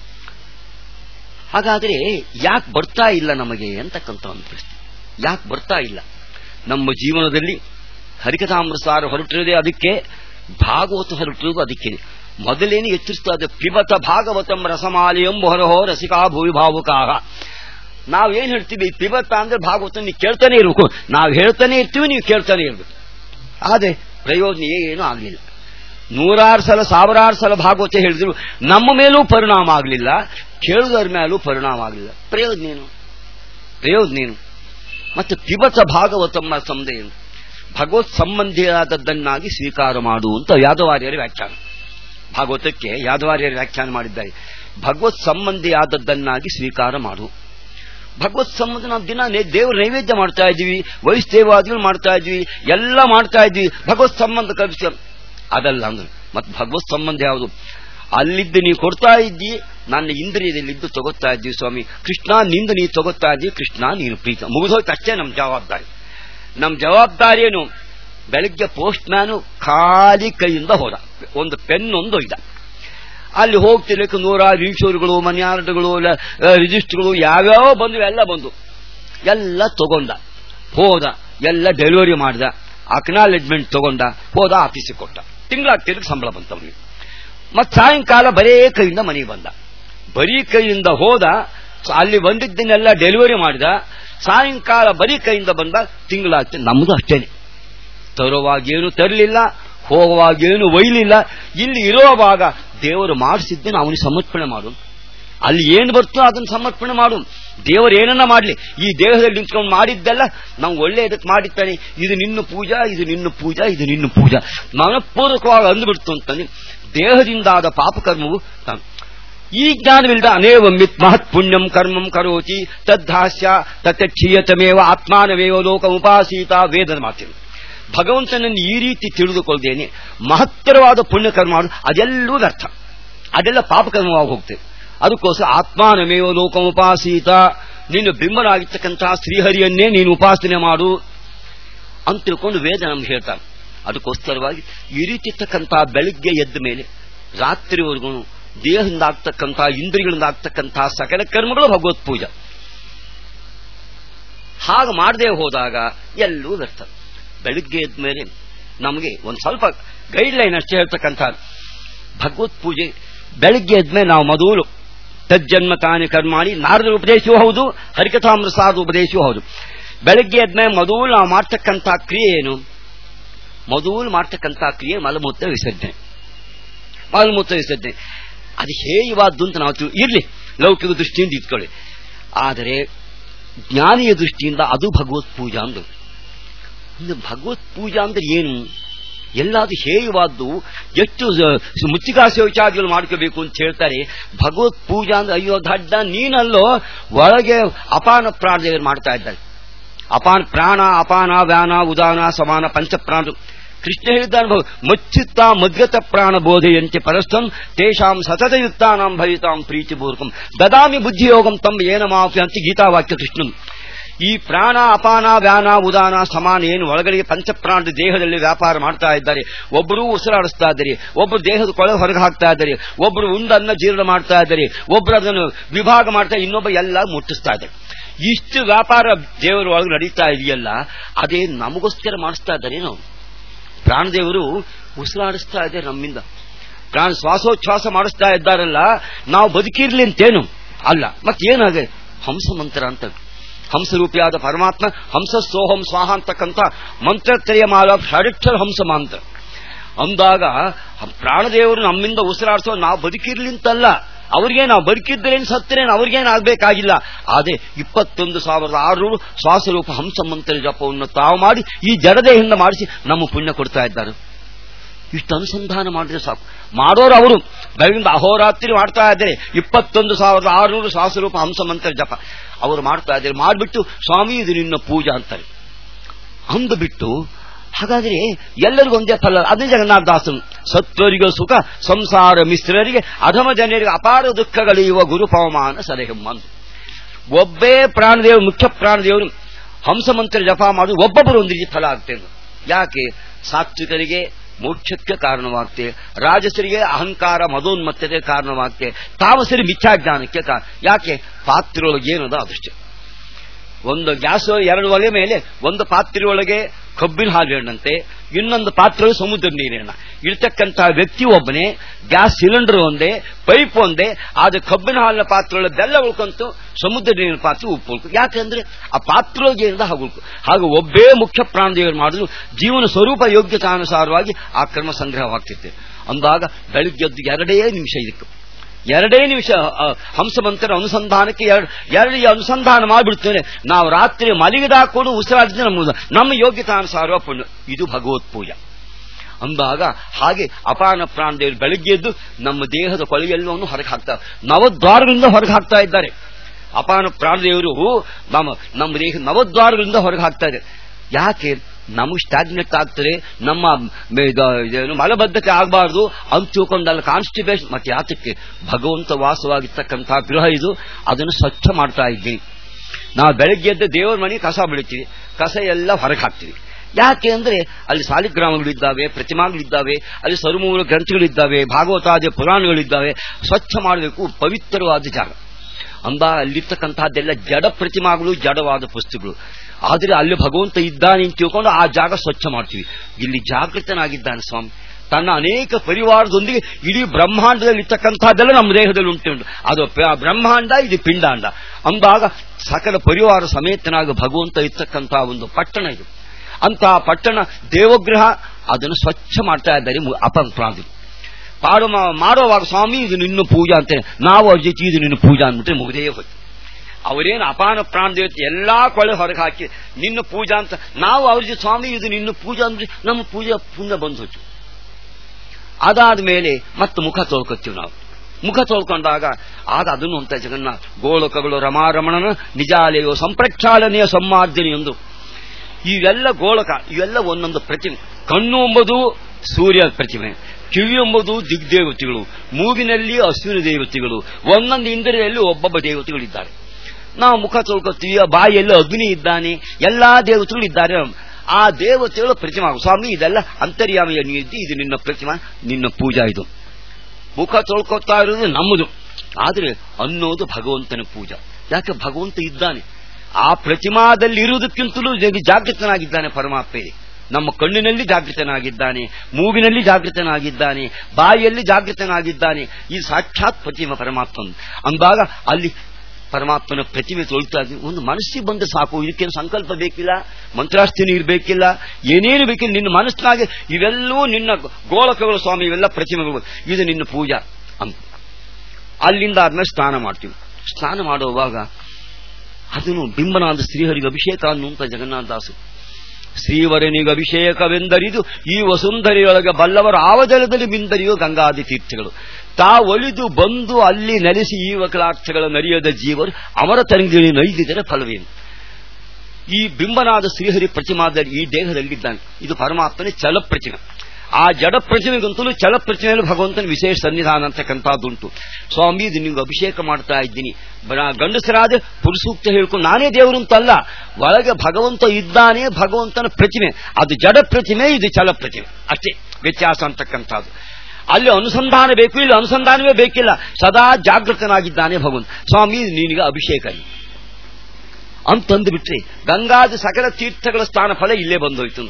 ಹಾಗಾದ್ರೆ ಯಾಕೆ ಬರ್ತಾ ಇಲ್ಲ ನಮಗೆ ಅಂತಕ್ಕಂಥ ಒಂದು ಪ್ರಶ್ನೆ ಯಾಕೆ ಬರ್ತಾ ಇಲ್ಲ ನಮ್ಮ ಜೀವನದಲ್ಲಿ ಹರಿಕಥಾಮೃಸಾರ ಹೊರಟಿರೋದೇ ಅದಕ್ಕೆ ಭಾಗವತ ಹೊರಟಿರೋದು ಅದಕ್ಕೆ ಮೊದಲೇನೆ ಎಚ್ಚರಿಸ್ತಾ ಇದೆ ಪಿಬತ ಭಾಗವತಂ ರಸಮಾಲಿಯಂ ಹೊರಹೋ ರಸಿಕಾ ಭೂವಿ ಭಾವುಕಾಹ ನಾವೇನ್ ಹೇಳ್ತೀವಿ ಪಿಬತ ಅಂದ್ರೆ ಭಾಗವತ ನೀವು ಕೇಳ್ತಾನೆ ಇರಬೇಕು ನಾವು ಹೇಳ್ತಾನೆ ಇರ್ತೀವಿ ನೀವು ಕೇಳ್ತಾನೆ ಇರ್ಬೇಕು ಆದ್ರೆ ಪ್ರಯೋಜನ ಏನು ಆಗಲಿಲ್ಲ ನೂರಾರು ಸಲ ಸಾವಿರಾರು ಸಲ ಭಾಗವತ ಹೇಳಿದ್ರು ನಮ್ಮ ಮೇಲೂ ಪರಿಣಾಮ ಆಗಲಿಲ್ಲ ಕೇಳುವುದರ ಮೇಲೂ ಪರಿಣಾಮ ಆಗಲಿಲ್ಲ ಪ್ರಯೋಜನ ಏನು ಪ್ರಯೋಜನ ಏನು ಮತ್ತೆ ಪಿಬತ ಭಾಗವತಮ್ಮ ಸಂದೇಹ ಭಗವತ್ ಸಂಬಂಧಿಯಾದದ್ದನ್ನಾಗಿ ಸ್ವೀಕಾರ ಮಾಡುವಂತ ಯಾದವಾರ್ಯರ ವ್ಯಾಖ್ಯಾನ ಭಾಗವತಕ್ಕೆ ಯಾದವಾರ್ಯರ ವ್ಯಾಖ್ಯಾನ ಮಾಡಿದ್ದಾರೆ ಭಗವತ್ ಸಂಬಂಧಿಯಾದದ್ದನ್ನಾಗಿ ಸ್ವೀಕಾರ ಮಾಡು ಭಗವತ್ ಸಂಬಂಧ ನಾವು ದಿನ ದೇವ್ರ ನೈವೇದ್ಯ ಮಾಡ್ತಾ ಇದ್ದೀವಿ ವೈಷ್ಣವಾದಿಗಳು ಮಾಡ್ತಾ ಇದ್ವಿ ಎಲ್ಲ ಮಾಡ್ತಾ ಇದ್ವಿ ಭಗವತ್ ಸಂಬಂಧ ಕಲ್ಪಿಸ ಅದಲ್ಲ ಅಂದ್ರೆ ಮತ್ತೆ ಭಗವತ್ ಸಂಬಂಧ ಯಾವುದು ಅಲ್ಲಿದ್ದು ನೀವು ಕೊಡ್ತಾ ಇದ್ದಿ ನನ್ನ ಇಂದ್ರಿಯದಲ್ಲಿದ್ದು ತಗೋತಾ ಇದ್ದೀವಿ ಸ್ವಾಮಿ ಕೃಷ್ಣ ನಿಂದ ನೀವು ತಗೋತಾ ಇದ್ದೀವಿ ಕೃಷ್ಣ ನೀನು ಪ್ರೀತ ಮುಗಿದೋಯ್ತು ಅಷ್ಟೇ ನಮ್ಮ ಜವಾಬ್ದಾರಿ ನಮ್ಮ ಜವಾಬ್ದಾರಿ ಏನು ಬೆಳಗ್ಗೆ ಪೋಸ್ಟ್ ಮ್ಯಾನು ಖಾಲಿ ಕೈಯಿಂದ ಹೋದ ಒಂದು ಪೆನ್ ಒಂದು ಒಯ್ದ ಅಲ್ಲಿ ಹೋಗ್ತಿರ್ಲಿಕ್ಕೆ ನೂರಾರು ಇನ್ಶೂರ್ಗಳು ಮನ್ಯಾರ್ಡ್ಗಳು ರಿಜಿಸ್ಟರ್ಗಳು ಯಾವ್ಯಾವ ಬಂದು ಎಲ್ಲ ಬಂದು ಎಲ್ಲ ತಗೊಂಡ ಹೋದ ಎಲ್ಲ ಡೆಲಿವರಿ ಮಾಡ್ದ ಅಕ್ನಾಲೆಜ್ಮೆಂಟ್ ತಗೊಂಡ ಹೋದ ಆಫೀಸಿಗೆ ಕೊಟ್ಟ ತಿಂಗಳಾಗ್ತಿರ್ಲಿಕ್ಕೆ ಸಂಬಳ ಬಂತವನಿಗೆ ಮತ್ ಸಾಯಂಕಾಲ ಬರೇ ಕೈಯಿಂದ ಮನೆಗೆ ಬಂದ ಬರೀ ಕೈಯಿಂದ ಹೋದ ಅಲ್ಲಿ ಬಂದಿದ್ದನ್ನೆಲ್ಲ ಡೆಲಿವರಿ ಮಾಡಿದ ಸಾಯಂಕಾಲ ಬರೀ ಕೈಯಿಂದ ಬಂದ ತಿಂಗಳಾಗ್ತದೆ ನಮ್ದು ಅಷ್ಟೇನೆ ತರುವಾಗೇನು ತರಲಿಲ್ಲ ಹೋಗುವಾಗೇನು ಒಯ್ಲಿಲ್ಲ ಇಲ್ಲಿ ಇರುವಾಗ ದೇವರು ಮಾಡಿಸಿದ್ದನ್ನು ಅವನಿಗೆ ಸಮರ್ಪಣೆ ಮಾಡು ಅಲ್ಲಿ ಏನು ಬರ್ತೋ ಅದನ್ನು ಸಮರ್ಪಣೆ ಮಾಡು ದೇವರು ಏನನ್ನ ಮಾಡಲಿ ಈ ದೇಹದಲ್ಲಿ ನಿಂತ್ಕೊಂಡು ಮಾಡಿದ್ದೆಲ್ಲ ನಾವು ಒಳ್ಳೆಯದಕ್ಕೆ ಮಾಡಿದ್ದಾನೆ ಇದು ನಿನ್ನ ಪೂಜಾ ಇದು ನಿನ್ನ ಪೂಜಾ ಇದು ನಿನ್ನ ಪೂಜಾ ಮನಪೂರ್ವಕವಾಗಿ ಅಂದುಬಿಡ್ತು ಅಂತಂದ್ರೆ ದೇಹದಿಂದಾದ ಪಾಪಕರ್ಮವು ತಾನು ಈ ಜ್ಞಾನವಿಲ್ಲದ ಅನೇವಮಿತ್ ಮಹತ್ ಪುಣ್ಯಂ ಕರ್ಮಂ ಕರೋತಿ ತದ್ದಾಸ್ಯ ತತ್ತಕ್ಷೀಯತಮೇವ ಆತ್ಮಾನವೇವ ಲೋಕ ಉಪಾಸೀತ ವೇದನ ಮಾತಿನ ಭಗವಂತನನ್ನು ಈ ರೀತಿ ತಿಳಿದುಕೊಳ್ಳದೇನೆ ಮಹತ್ತರವಾದ ಪುಣ್ಯಕರ್ಮ ಮಾಡು ಅದೆಲ್ಲೂ ವ್ಯರ್ಥ ಅದೆಲ್ಲ ಪಾಪಕರ್ಮವಾಗಿ ಹೋಗ್ತೇವೆ ಅದಕ್ಕೋಸ್ಕರ ಆತ್ಮಾನಮೇವ ಲೋಕ ಉಪಾಸೀತ ನೀನು ಬಿಂಬನಾಗಿರ್ತಕ್ಕಂತಹ ಶ್ರೀಹರಿಯನ್ನೇ ನೀನು ಉಪಾಸನೆ ಮಾಡು ಅಂತ ತಿಳ್ಕೊಂಡು ವೇದ ನಮ್ಗೆ ಹೇಳ್ತಾರೆ ಅದಕ್ಕೋಸ್ಕರವಾಗಿ ಈ ರೀತಿ ಇರ್ತಕ್ಕಂತಹ ಬೆಳಿಗ್ಗೆ ಎದ್ದ ಮೇಲೆ ರಾತ್ರಿವರೆಗೂ ದೇಹದಿಂದ ಆಗ್ತಕ್ಕಂತಹ ಇಂದ್ರಿಯಗಳಿಂದ ಆಗ್ತಕ್ಕಂತಹ ಸಕಲ ಕರ್ಮಗಳು ಭಗವತ್ ಪೂಜಾ ಹಾಗೆ ಮಾಡದೆ ಹೋದಾಗ ಎಲ್ಲೂ ವ್ಯರ್ಥ ಬೆಳಿಗ್ಗೆ ಎದ್ದ ಮೇಲೆ ನಮಗೆ ಒಂದು ಸ್ವಲ್ಪ ಗೈಡ್ ಲೈನ್ ಅಷ್ಟೇ ಹೇಳ್ತಕ್ಕಂಥ ಭಗವತ್ ಪೂಜೆ ಬೆಳಿಗ್ಗೆ ಎದ್ಮೇಲೆ ನಾವು ಮೊದಲು ತಜ್ಜನ್ಮ ತಾನೇ ಕರ್ಮಾಣಿ ನಾರದ ಉಪದೇಶವೂ ಹೌದು ಹರಿಕಥಾಮೃಸಾದ ಉಪದೇಶವೂ ಹೌದು ಬೆಳಗ್ಗೆ ಎದ್ಮೇಲೆ ಮೊದಲು ನಾವು ಮಾಡ್ತಕ್ಕಂಥ ಕ್ರಿಯೆ ಏನು ಮೊದಲು ಮಾಡ್ತಕ್ಕಂಥ ಕ್ರಿಯೆ ಮಲಮೂತ್ರ ವಿಸರ್ಜನೆ ಮಲಮೂತ್ರ ವಿಸರ್ಜನೆ ಅದು ಹೇಯವಾದ್ದು ಅಂತ ನಾವು ತಿಳ್- ಇರ್ಲಿ ಲೌಕಿಕ ದೃಷ್ಟಿಯಿಂದ ಇಟ್ಕೊಳ್ಳಿ ಆದರೆ ಜ್ಞಾನಿಯ ದೃಷ್ಟಿಯಿಂದ ಅದು ಭಗವತ್ ಪೂಜಾ ಅಂದ್ರು ಒಂದು ಭಗವತ್ ಪೂಜಾ ಅಂದ್ರೆ ಏನು ಎಲ್ಲಾದ್ರೂ ಹೇಯವಾದ್ದು ಎಷ್ಟು ಸ- ಮುಚ್ಚಿಕಾ ಶೌಚಾದಿಗಳು ಮಾಡ್ಕೋಬೇಕು ಅಂತ ಹೇಳ್ತಾರೆ ಭಗವತ್ ಪೂಜಾ ಅಂದ್ರೆ ಅಯ್ಯೋ ದಡ್ಡ ನೀನಲ್ಲೋ ಒಳಗೆ ಅಪಾನ ಪ್ರಾಣದೇವರು ಮಾಡ್ತಾ ಇದ್ದಾರೆ ಅಪಾನ ಪ್ರಾಣ ಅಪಾನ ವ್ಯಾನ ಉದಾನ ಸಮಾನ ಪಂಚಪ್ರಾಣ ಕೃಷ್ಣ ಹೇಳಿದ್ದಾನೆ ಭವ- ಮಚ್ಚಿತ್ತ ಮದ್ಗತ ಪ್ರಾಣ ಬೋಧೆಯಂತೆ ಪರಸ್ಥಂ ತೇಷಾಂ ಸತತಯುಕ್ತಾನಾಂ ಭವಿತಾಂ ಪ್ರೀತಿಪೂರ್ವಕಂ ದದಾಮಿ ಬುದ್ಧಿಯೋಗಂ ತಮ್ಮ ಏನ ಮಾಫಿ ಅಂತ ಗೀತಾವಾಕ್ಯ ಕೃಷ್ಣನ್ ಈ ಪ್ರಾಣ ಅಪಾನ ವ್ಯಾನ ಉದಾನ ಸಮಾನ ಏನು ಒಳಗಡೆ ಪಂಚಪ್ರಾಣದ ದೇಹದಲ್ಲಿ ವ್ಯಾಪಾರ ಮಾಡ್ತಾ ಇದ್ದಾರೆ ಒಬ್ಬರು ಉಸಿರಾಡಿಸ್ತಾ ಇದ್ದಾರೆ ಒಬ್ಬರು ದೇಹದ ಕೊಳೆ ಹೊರಗೆ ಹಾಕ್ತಾ ಇದ್ದಾರೆ ಒಬ್ಬರು ಉಂಡನ್ನ ಜೀರ್ಣ ಮಾಡ್ತಾ ಇದ್ದಾರೆ ಒಬ್ಬರು ಅದನ್ನು ವಿಭಾಗ ಮಾಡ್ತಾ ಇನ್ನೊಬ್ಬ ಎಲ್ಲ ಮುಟ್ಟಿಸ್ತಾ ಇದ್ದಾರೆ ಇಷ್ಟು ವ್ಯಾಪಾರ ದೇವರ ಒಳಗೆ ನಡೀತಾ ಇದೆಯಲ್ಲ ಅದೇ ನಮಗೋಸ್ಕರ ಮಾಡಿಸ್ತಾ ಇದ್ದಾರೆ ನಾವು ಪ್ರಾಣದೇವರು ಉಸಿರಾಡಿಸ್ತಾ ಇದ್ದಾರೆ ನಮ್ಮಿಂದ ಪ್ರಾಣ ಶ್ವಾಸೋಚ್ಛ್ವಾಸ ಮಾಡಿಸ್ತಾ ಇದ್ದಾರಲ್ಲ ನಾವು ಬದುಕಿರ್ಲಿ ಅಂತೇನು ಅಲ್ಲ ಮತ್ತೇನಾಗ ಹಂಸ ಮಂತ್ರ ಅಂತ ಹಂಸರೂಪಿಯಾದ ಪರಮಾತ್ಮ ಹಂಸ ಸೋಹಂ ಸ್ವಾಹ ಅಂತಕ್ಕಂಥ ಮಂತ್ರತ್ರಯ ಮಾಲ ಷಡಿಕ್ಷರ ಹಂಸ ಮಂತ್ರ ಅಂದಾಗ ಪ್ರಾಣದೇವರು ನಮ್ಮಿಂದ ಉಸಿರಾಡಿಸೋ ನಾವು ಬದುಕಿರ್ಲಿ ಅಂತಲ್ಲ ಅವ್ರಿಗೆ ನಾವು ಬದುಕಿದ್ದರೇನು ಸತ್ತರೇನು ಅವ್ರಿಗೇನು ಆಗ್ಬೇಕಾಗಿಲ್ಲ ಅದೇ ಇಪ್ಪತ್ತೊಂದು ಸಾವಿರದ ಆರುನೂರು ಶ್ವಾಸರೂಪ ಹಂಸ ಮಂತ್ರ ಜಪವನ್ನು ತಾವು ಮಾಡಿ ಈ ಜಡದೇಹಿಂದ ಮಾಡಿಸಿ ನಮ್ಮ ಪುಣ್ಯ ಕೊಡ್ತಾ ಇದ್ದಾರೆ ಇಷ್ಟು ಅನುಸಂಧಾನ ಮಾಡಿದ್ರೆ ಸಾಕು ಮಾಡೋರು ಅವರು ಬೆಳಗಿಂದ ಅಹೋರಾತ್ರಿ ಮಾಡ್ತಾ ಇದ್ದಾರೆ ಇಪ್ಪತ್ತೊಂದು ಸಾವಿರದ ಆರುನೂರು ಶ್ವಾಸರೂಪ ಹಂಸ ಮಂತ್ರ ಜಪ ಅವರು ಮಾಡ್ತಾ ಇದ್ದಾರೆ ಮಾಡಿಬಿಟ್ಟು ಸ್ವಾಮಿ ಇದು ನಿನ್ನ ಪೂಜಾ ಅಂತಾರೆ ಅಂದು ಬಿಟ್ಟು ಹಾಗಾದ್ರೆ ಎಲ್ಲರಿಗೂ ಒಂದೇ ಫಲ ಅದೇ ಜಗನ್ನಾಥದಾಸನು ಸತ್ವರಿಗೂ ಸುಖ ಸಂಸಾರ ಮಿಶ್ರರಿಗೆ ಅಧಮ ಜನರಿಗೆ ಅಪಾರ ದುಃಖಗಳಿಯುವ ಗುರುಪವಮಾನ ಸಲಹೆಮ್ಮಂದು ಒಬ್ಬೇ ಪ್ರಾಣದೇವರು ಮುಖ್ಯ ಪ್ರಾಣದೇವರು ಹಂಸ ಮಂತ್ರ ಜಪ ಮಾಡುದು ಒಬ್ಬೊಬ್ಬರು ಒಂದು ರೀತಿ ಫಲ ಆಗ್ತೇನೆ ಯಾಕೆ ಸಾತ್ವಿಕರಿಗೆ ಮೋಕ್ಷಕ್ಕೆ ಕಾರಣವಾಗ್ತೆ ರಾಜಸರಿಗೆ ಅಹಂಕಾರ ಮದೋನ್ಮತ್ತತೆ ಕಾರಣವಾಗ್ತೆ ತಾಮಸರಿ ಮಿಥ್ಯಾಜ್ಞಾನಕ್ಕೆ ಕಾರಣ ಯಾಕೆ ಪಾತ್ರೆಯೊಳಗೆ ಏನದ ಅದಷ್ಟೇ ಒಂದು ಗ್ಯಾಸ್ ಎರಡು ಒಲೆ ಮೇಲೆ ಒಂದು ಪಾತ್ರೆಯೊಳಗೆ ಕಬ್ಬಿನ ಹಾಲು ಎಣ್ಣಂತೆ ಇನ್ನೊಂದು ಪಾತ್ರೆ ಸಮುದ್ರ ನೀರಿನ ಇರ್ತಕ್ಕಂತಹ ವ್ಯಕ್ತಿ ಒಬ್ಬನೇ ಗ್ಯಾಸ್ ಸಿಲಿಂಡರ್ ಒಂದೇ ಪೈಪ್ ಒಂದೇ ಆದ್ರೆ ಕಬ್ಬಿನ ಹಾಲಿನ ಪಾತ್ರೆಯೊಳಗೆ ಬೆಲ್ಲ ಉಳ್ಕೊಂತು ಸಮುದ್ರ ನೀರಿನ ಪಾತ್ರೆ ಉಪ್ಪು ಉಳ್ಕು ಯಾಕಂದ್ರೆ ಆ ಪಾತ್ರೆಯೊಳಗೆ ಏನಿದೆ ಹಾಗೆ ಉಳ್ಕು ಹಾಗೆ ಒಬ್ಬೇ ಮುಖ್ಯ ಪ್ರಾಣದೇವರು ಮಾಡುದು ಜೀವನ ಸ್ವರೂಪ ಯೋಗ್ಯತಾನುಸಾರವಾಗಿ ಆ ಕರ್ಮ ಸಂಗ್ರಹವಾಗ್ತಿತ್ತು ಅಂದಾಗ ಬೆಳಿಗ್ಗೆದ್ದು ಎರಡೇ ನಿಮಿಷ ಇದಕ್ಕೆ ಎರಡೇ ನಿಮಿಷ ಆ, ಹಂಸಮಂತ್ರ ಅನುಸಂಧಾನಕ್ಕೆ ಎರಡು ಎರಡು ಈ ಅನುಸಂಧಾನ ಮಾಡಿಬಿಡ್ತೇನೆ ನಾವು ರಾತ್ರಿ ಮಲಗಿದಾಗ ಕೂಡ ಉಸಿರಾಡಿದ್ರೆ ನಮ್ಮ ನಮ್ಮ ಯೋಗ್ಯತಾನುಸಾರ ಪುಣ್ಯ ಇದು ಭಗವತ್ ಪೂಜಾ ಅಂದಾಗ ಹಾಗೆ ಅಪಾನ ಪ್ರಾಣದೇವರು ಬೆಳಗ್ಗೆ ಎದ್ದು ನಮ್ಮ ದೇಹದ ಕೊಳೆಯೆಲ್ಲವನ್ನು ಹೊರಗೆ ಹಾಕ್ತಾರೆ ನವದ್ವಾರಗಳಿಂದ ಹೊರಗೆ ಹಾಕ್ತಾ ಇದ್ದಾರೆ ಅಪಾನ ಪ್ರಾಣದೇವರು ನಮ್ಮ ನಮ್ಮ ದೇಹ ನವದ್ವಾರಗಳಿಂದ ಹೊರಗೆ ಹಾಕ್ತಾ ಇದೆ ಯಾಕೆ ನಮಗೆ ಸ್ಟಾಗ್ನೆಟ್ ಆಗ್ತದೆ ನಮ್ಮ ಮ- ಇದು- ಇದೇನು ಮಲಬದ್ಧತೆ ಆಗಬಾರ್ದು ಅಂತ ತಿಳ್ಕೊಂಡಲ್ಲ ಕಾನ್ಸ್ಟಿಪೇಷನ್ ಮತ್ತೆ ಯಾತಕ್ಕೆ ಭಗವಂತ ವಾಸವಾಗಿರ್ತಕ್ಕಂತಹ ಗೃಹ ಇದು ಅದನ್ನು ಸ್ವಚ್ಛ ಮಾಡ್ತಾ ಇದ್ದೀನಿ ನಾವು ಬೆಳಗ್ಗೆ ಎದ್ದು ದೇವರ ಮನೆ ಕಸ ಬಿಡುತ್ತೀವಿ ಕಸ ಎಲ್ಲ ಹೊರಗೆ ಹಾಕ್ತೀವಿ ಯಾಕೆ ಅಂದ್ರೆ ಅಲ್ಲಿ ಸಾಲಿಗ್ರಾಮಗಳಿದ್ದಾವೆ ಪ್ರತಿಮಾಗಳಿದ್ದಾವೆ ಅಲ್ಲಿ ಸರ್ಮೂಲ ಗ್ರಂಥಗಳಿದ್ದಾವೆ ಭಾಗವತಾದಿ ಪುರಾಣಗಳಿದ್ದಾವೆ ಸ್ವಚ್ಛ ಮಾಡಬೇಕು ಪವಿತ್ರವಾದ ಜಾಗ ಅಂಬ ಅಲ್ಲಿರ್ತಕ್ಕಂತಹದ್ದೆಲ್ಲ ಜಡ ಪ್ರತಿಮಾಗಳು ಜಡವಾದ ಪುಸ್ತಕಗಳು ಆದರೆ ಅಲ್ಲಿ ಭಗವಂತ ಇದ್ದಾನೆ ಅಂತ ತಿಳ್ಕೊಂಡು ಆ ಜಾಗ ಸ್ವಚ್ಛ ಮಾಡ್ತೀವಿ ಇಲ್ಲಿ ಜಾಗೃತನಾಗಿದ್ದಾನೆ ಸ್ವಾಮಿ ತನ್ನ ಅನೇಕ ಪರಿವಾರದೊಂದಿಗೆ ಇಡೀ ಬ್ರಹ್ಮಾಂಡದಲ್ಲಿ ಇರ್ತಕ್ಕಂಥದ್ದೆಲ್ಲ ನಮ್ಮ ದೇಹದಲ್ಲಿ ಉಂಟು ಅದು ಪ- ಬ್ರಹ್ಮಾಂಡ ಇದು ಪಿಂಡಾಂಡ ಅಂದಾಗ ಸಕಲ ಪರಿವಾರ ಸಮೇತನಾಗಿ ಭಗವಂತ ಇರ್ತಕ್ಕಂತಹ ಒಂದು ಪಟ್ಟಣ ಇದು ಅಂತಹ ಪಟ್ಟಣ ದೇವಗ್ರಹ ಅದನ್ನು ಸ್ವಚ್ಛ ಮಾಡ್ತಾ ಇದ್ದಾರೆ ಮು- ಅಪಪ್ರಾಂತರು ಪಾಡು ಮಾ- ಮಾಡುವಾಗ ಸ್ವಾಮಿ ಇದು ನಿನ್ನ ಪೂಜಾ ಅಂತ ನಾವು ಅವ್ರ ಜೊತೆ ಇದು ನಿನ್ನ ಪೂಜಾ ಅಂದ್ಬಿಟ್ರೆ ಮುಗಿದೇ ಹೋಯ್ತು ಅವರೇನು ಅಪಾನ ಪ್ರಾಣ ದೇವತೆ ಎಲ್ಲಾ ಕೊಳೆ ಹೊರಗೆ ಹಾಕಿ ನಿನ್ನ ಪೂಜಾ ಅಂತ ನಾವು ಅವ್ರ ಜೊತೆ ಸ್ವಾಮಿ ಇದು ನಿನ್ನ ಪೂಜಾ ಅಂದ್ರೆ ನಮ್ಮ ಪೂಜಾ ಪುಣ್ಯ ಬಂದು ಹೋಯ್ತು ಅದಾದ ಮೇಲೆ ಮತ್ತೆ ಮುಖ ತೊಳ್ಕೊತೀವಿ ನಾವು ಮುಖ ತೊಳ್ಕೊಂಡಾಗ ಆಗ ಅದನ್ನು ಅಂತ ಜಗನ್ನಾಥ್ ಗೋಳಕಗಳು ರಮಾರಮಣನ ನಿಜಾಲಯೋ ಸಂಪ್ರಕ್ಷಾಳನೆಯ ಸಂಮಾರ್ಜನೆ ಎಂದು ಇವೆಲ್ಲ ಗೋಳಕ ಇವೆಲ್ಲ ಒಂದೊಂದು ಪ್ರತಿಮೆ ಕಣ್ಣು ಎಂಬುದು ಸೂರ್ಯ ಪ್ರತಿಮೆ ಕಿವಿ ಎಂಬುದು ದಿಗ್ದೇವತೆಗಳು ಮೂಗಿನಲ್ಲಿ ಅಶ್ವಿನ ದೇವತೆಗಳು ಒಂದೊಂದು ಇಂದ್ರಿಯಲ್ಲಿ ಒಬ್ಬೊಬ್ಬ ದೇವತೆಗಳಿದ್ದಾರೆ ನಾವು ಮುಖ ತೊಳ್ಕೊತೀವಿ ಆ ಬಾಯಲ್ಲಿ ಅಗ್ನಿ ಇದ್ದಾನೆ ಎಲ್ಲಾ ದೇವತೆಗಳು ಇದ್ದಾರೆ ಆ ದೇವತೆಗಳ ಪ್ರತಿಮಾ ಸ್ವಾಮಿ ಇದೆಲ್ಲ ಅಂತರ್ಯಾಮಿಯ ನೀತಿ ಇದು ನಿನ್ನ ಪ್ರತಿಮಾ ನಿನ್ನ ಪೂಜಾ ಇದು ಮುಖ ತೊಳ್ಕೊತಾ ಇರೋದು ನಮ್ಮದು ಆದ್ರೆ ಅನ್ನೋದು ಭಗವಂತನ ಪೂಜಾ ಯಾಕೆ ಭಗವಂತ ಇದ್ದಾನೆ ಆ ಪ್ರತಿಮಾದಲ್ಲಿ ಇರುವುದಕ್ಕಿಂತಲೂ ಜಗ- ಜಾಗೃತನಾಗಿದ್ದಾನೆ ಪರಮಾತ್ಮೆಯಲ್ಲಿ ನಮ್ಮ ಕಣ್ಣಿನಲ್ಲಿ ಜಾಗೃತನಾಗಿದ್ದಾನೆ ಮೂಗಿನಲ್ಲಿ ಜಾಗೃತನಾಗಿದ್ದಾನೆ ಬಾಯಿಯಲ್ಲಿ ಜಾಗೃತನಾಗಿದ್ದಾನೆ ಈ ಸಾಕ್ಷಾತ್ ಪ್ರತಿಮೆ ಪರಮಾತ್ಮನು ಅಂದಾಗ ಅಲ್ಲಿ ಪರಮಾತ್ಮನ ಪ್ರತಿಮೆ ತೊಳ್ತಾ ಇದ್ವಿ ಒಂದು ಮನಸ್ಸಿಗೆ ಬಂದ ಸಾಕು ಇದಕ್ಕೇನು ಸಂಕಲ್ಪ ಬೇಕಿಲ್ಲ ಮಂತ್ರಾಸ್ತಿನಿ ಇರಬೇಕಿಲ್ಲ ಏನೇನು ಬೇಕಿಲ್ಲ ನಿನ್ನ ಮನಸ್ಸಿನಾಗೆ ಇವೆಲ್ಲವೂ ನಿನ್ನ ಗೋಳಕಗಳು ಸ್ವಾಮಿ ಇವೆಲ್ಲ ಪ್ರತಿಮೆಗಳು ಇದು ನಿನ್ನ ಪೂಜಾ ಅಂತ ಅಲ್ಲಿಂದ ಆದ್ಮೇಲೆ ಸ್ನಾನ ಮಾಡ್ತೀವಿ ಸ್ನಾನ ಮಾಡುವಾಗ ಅದನ್ನು ಬಿಂಬನಾದ ಶ್ರೀಹರಿಗೆ ಅಭಿಷೇಕ ಅನ್ನುವಂತ ಜಗನ್ನಾಥದಾಸು ಶ್ರೀವರನಿಗೆ ಅಭಿಷೇಕವೆಂದರಿದು ಈ ವಸುಂಧರಿಯೊಳಗೆ ಬಲ್ಲವರು ಆವಜಲದಲ್ಲಿ ಬಿಂದರಿಯೋ ಗಂಗಾದಿ ತೀರ್ಥಗಳು ತಾ ಒಲಿದು ಬಂದು ಅಲ್ಲಿ ನೆಲೆಸಿ ಈ ವಕಲಾರ್ಥಗಳ ನರಿಯದ ಜೀವರು ಅಮರ ತರಂಗಿಳಿ ನೈದಿದರೆ ಫಲವೇನು ಈ ಬಿಂಬನಾದ ಶ್ರೀಹರಿ ಪ್ರತಿಮಾದಲ್ಲಿ ಈ ದೇಹದಲ್ಲಿದ್ದಾನೆ ಇದು ಪರಮಾತ್ಮನೇ ಚಲ ಪ್ರತಿಮೆ ಆ ಜಡ ಪ್ರತಿಮೆಗಂತಲೂ ಚಲ ಪ್ರತಿಮೆಯಲ್ಲಿ ಭಗವಂತನ ವಿಶೇಷ ಸನ್ನಿಧಾನ ಅಂತಕ್ಕಂಥದ್ದುಂಟು ಸ್ವಾಮಿ ಇದು ನಿಮ್ಗೆ ಅಭಿಷೇಕ ಮಾಡ್ತಾ ಇದ್ದೀನಿ ಬರ- ಗಂಡಸರಾದ ಪುರುಸೂಕ್ತ ಹೇಳ್ಕೊಂಡು ನಾನೇ ದೇವರು ಅಂತಲ್ಲ ಒಳಗೆ ಭಗವಂತ ಇದ್ದಾನೆ ಭಗವಂತನ ಪ್ರತಿಮೆ ಅದು ಜಡ ಪ್ರತಿಮೆ ಇದು ಚಲ ಪ್ರತಿಮೆ ಅಷ್ಟೇ ವ್ಯತ್ಯಾಸ ಅಂತಕ್ಕಂಥದ್ದು ಅಲ್ಲಿ ಅನುಸಂಧಾನ ಬೇಕು ಇಲ್ಲಿ ಅನುಸಂಧಾನವೇ ಬೇಕಿಲ್ಲ ಸದಾ ಜಾಗೃತನಾಗಿದ್ದಾನೆ ಭಗವಂತ ಸ್ವಾಮಿ ನಿನಗೆ ಅಭಿಷೇಕ ಇದೆ ಅಂತಂದು ಬಿಟ್ರೆ ಗಂಗಾದ ಸಕಲ ತೀರ್ಥಗಳ ಸ್ಥಾನ ಫಲ ಇಲ್ಲೇ ಬಂದೋಯ್ತು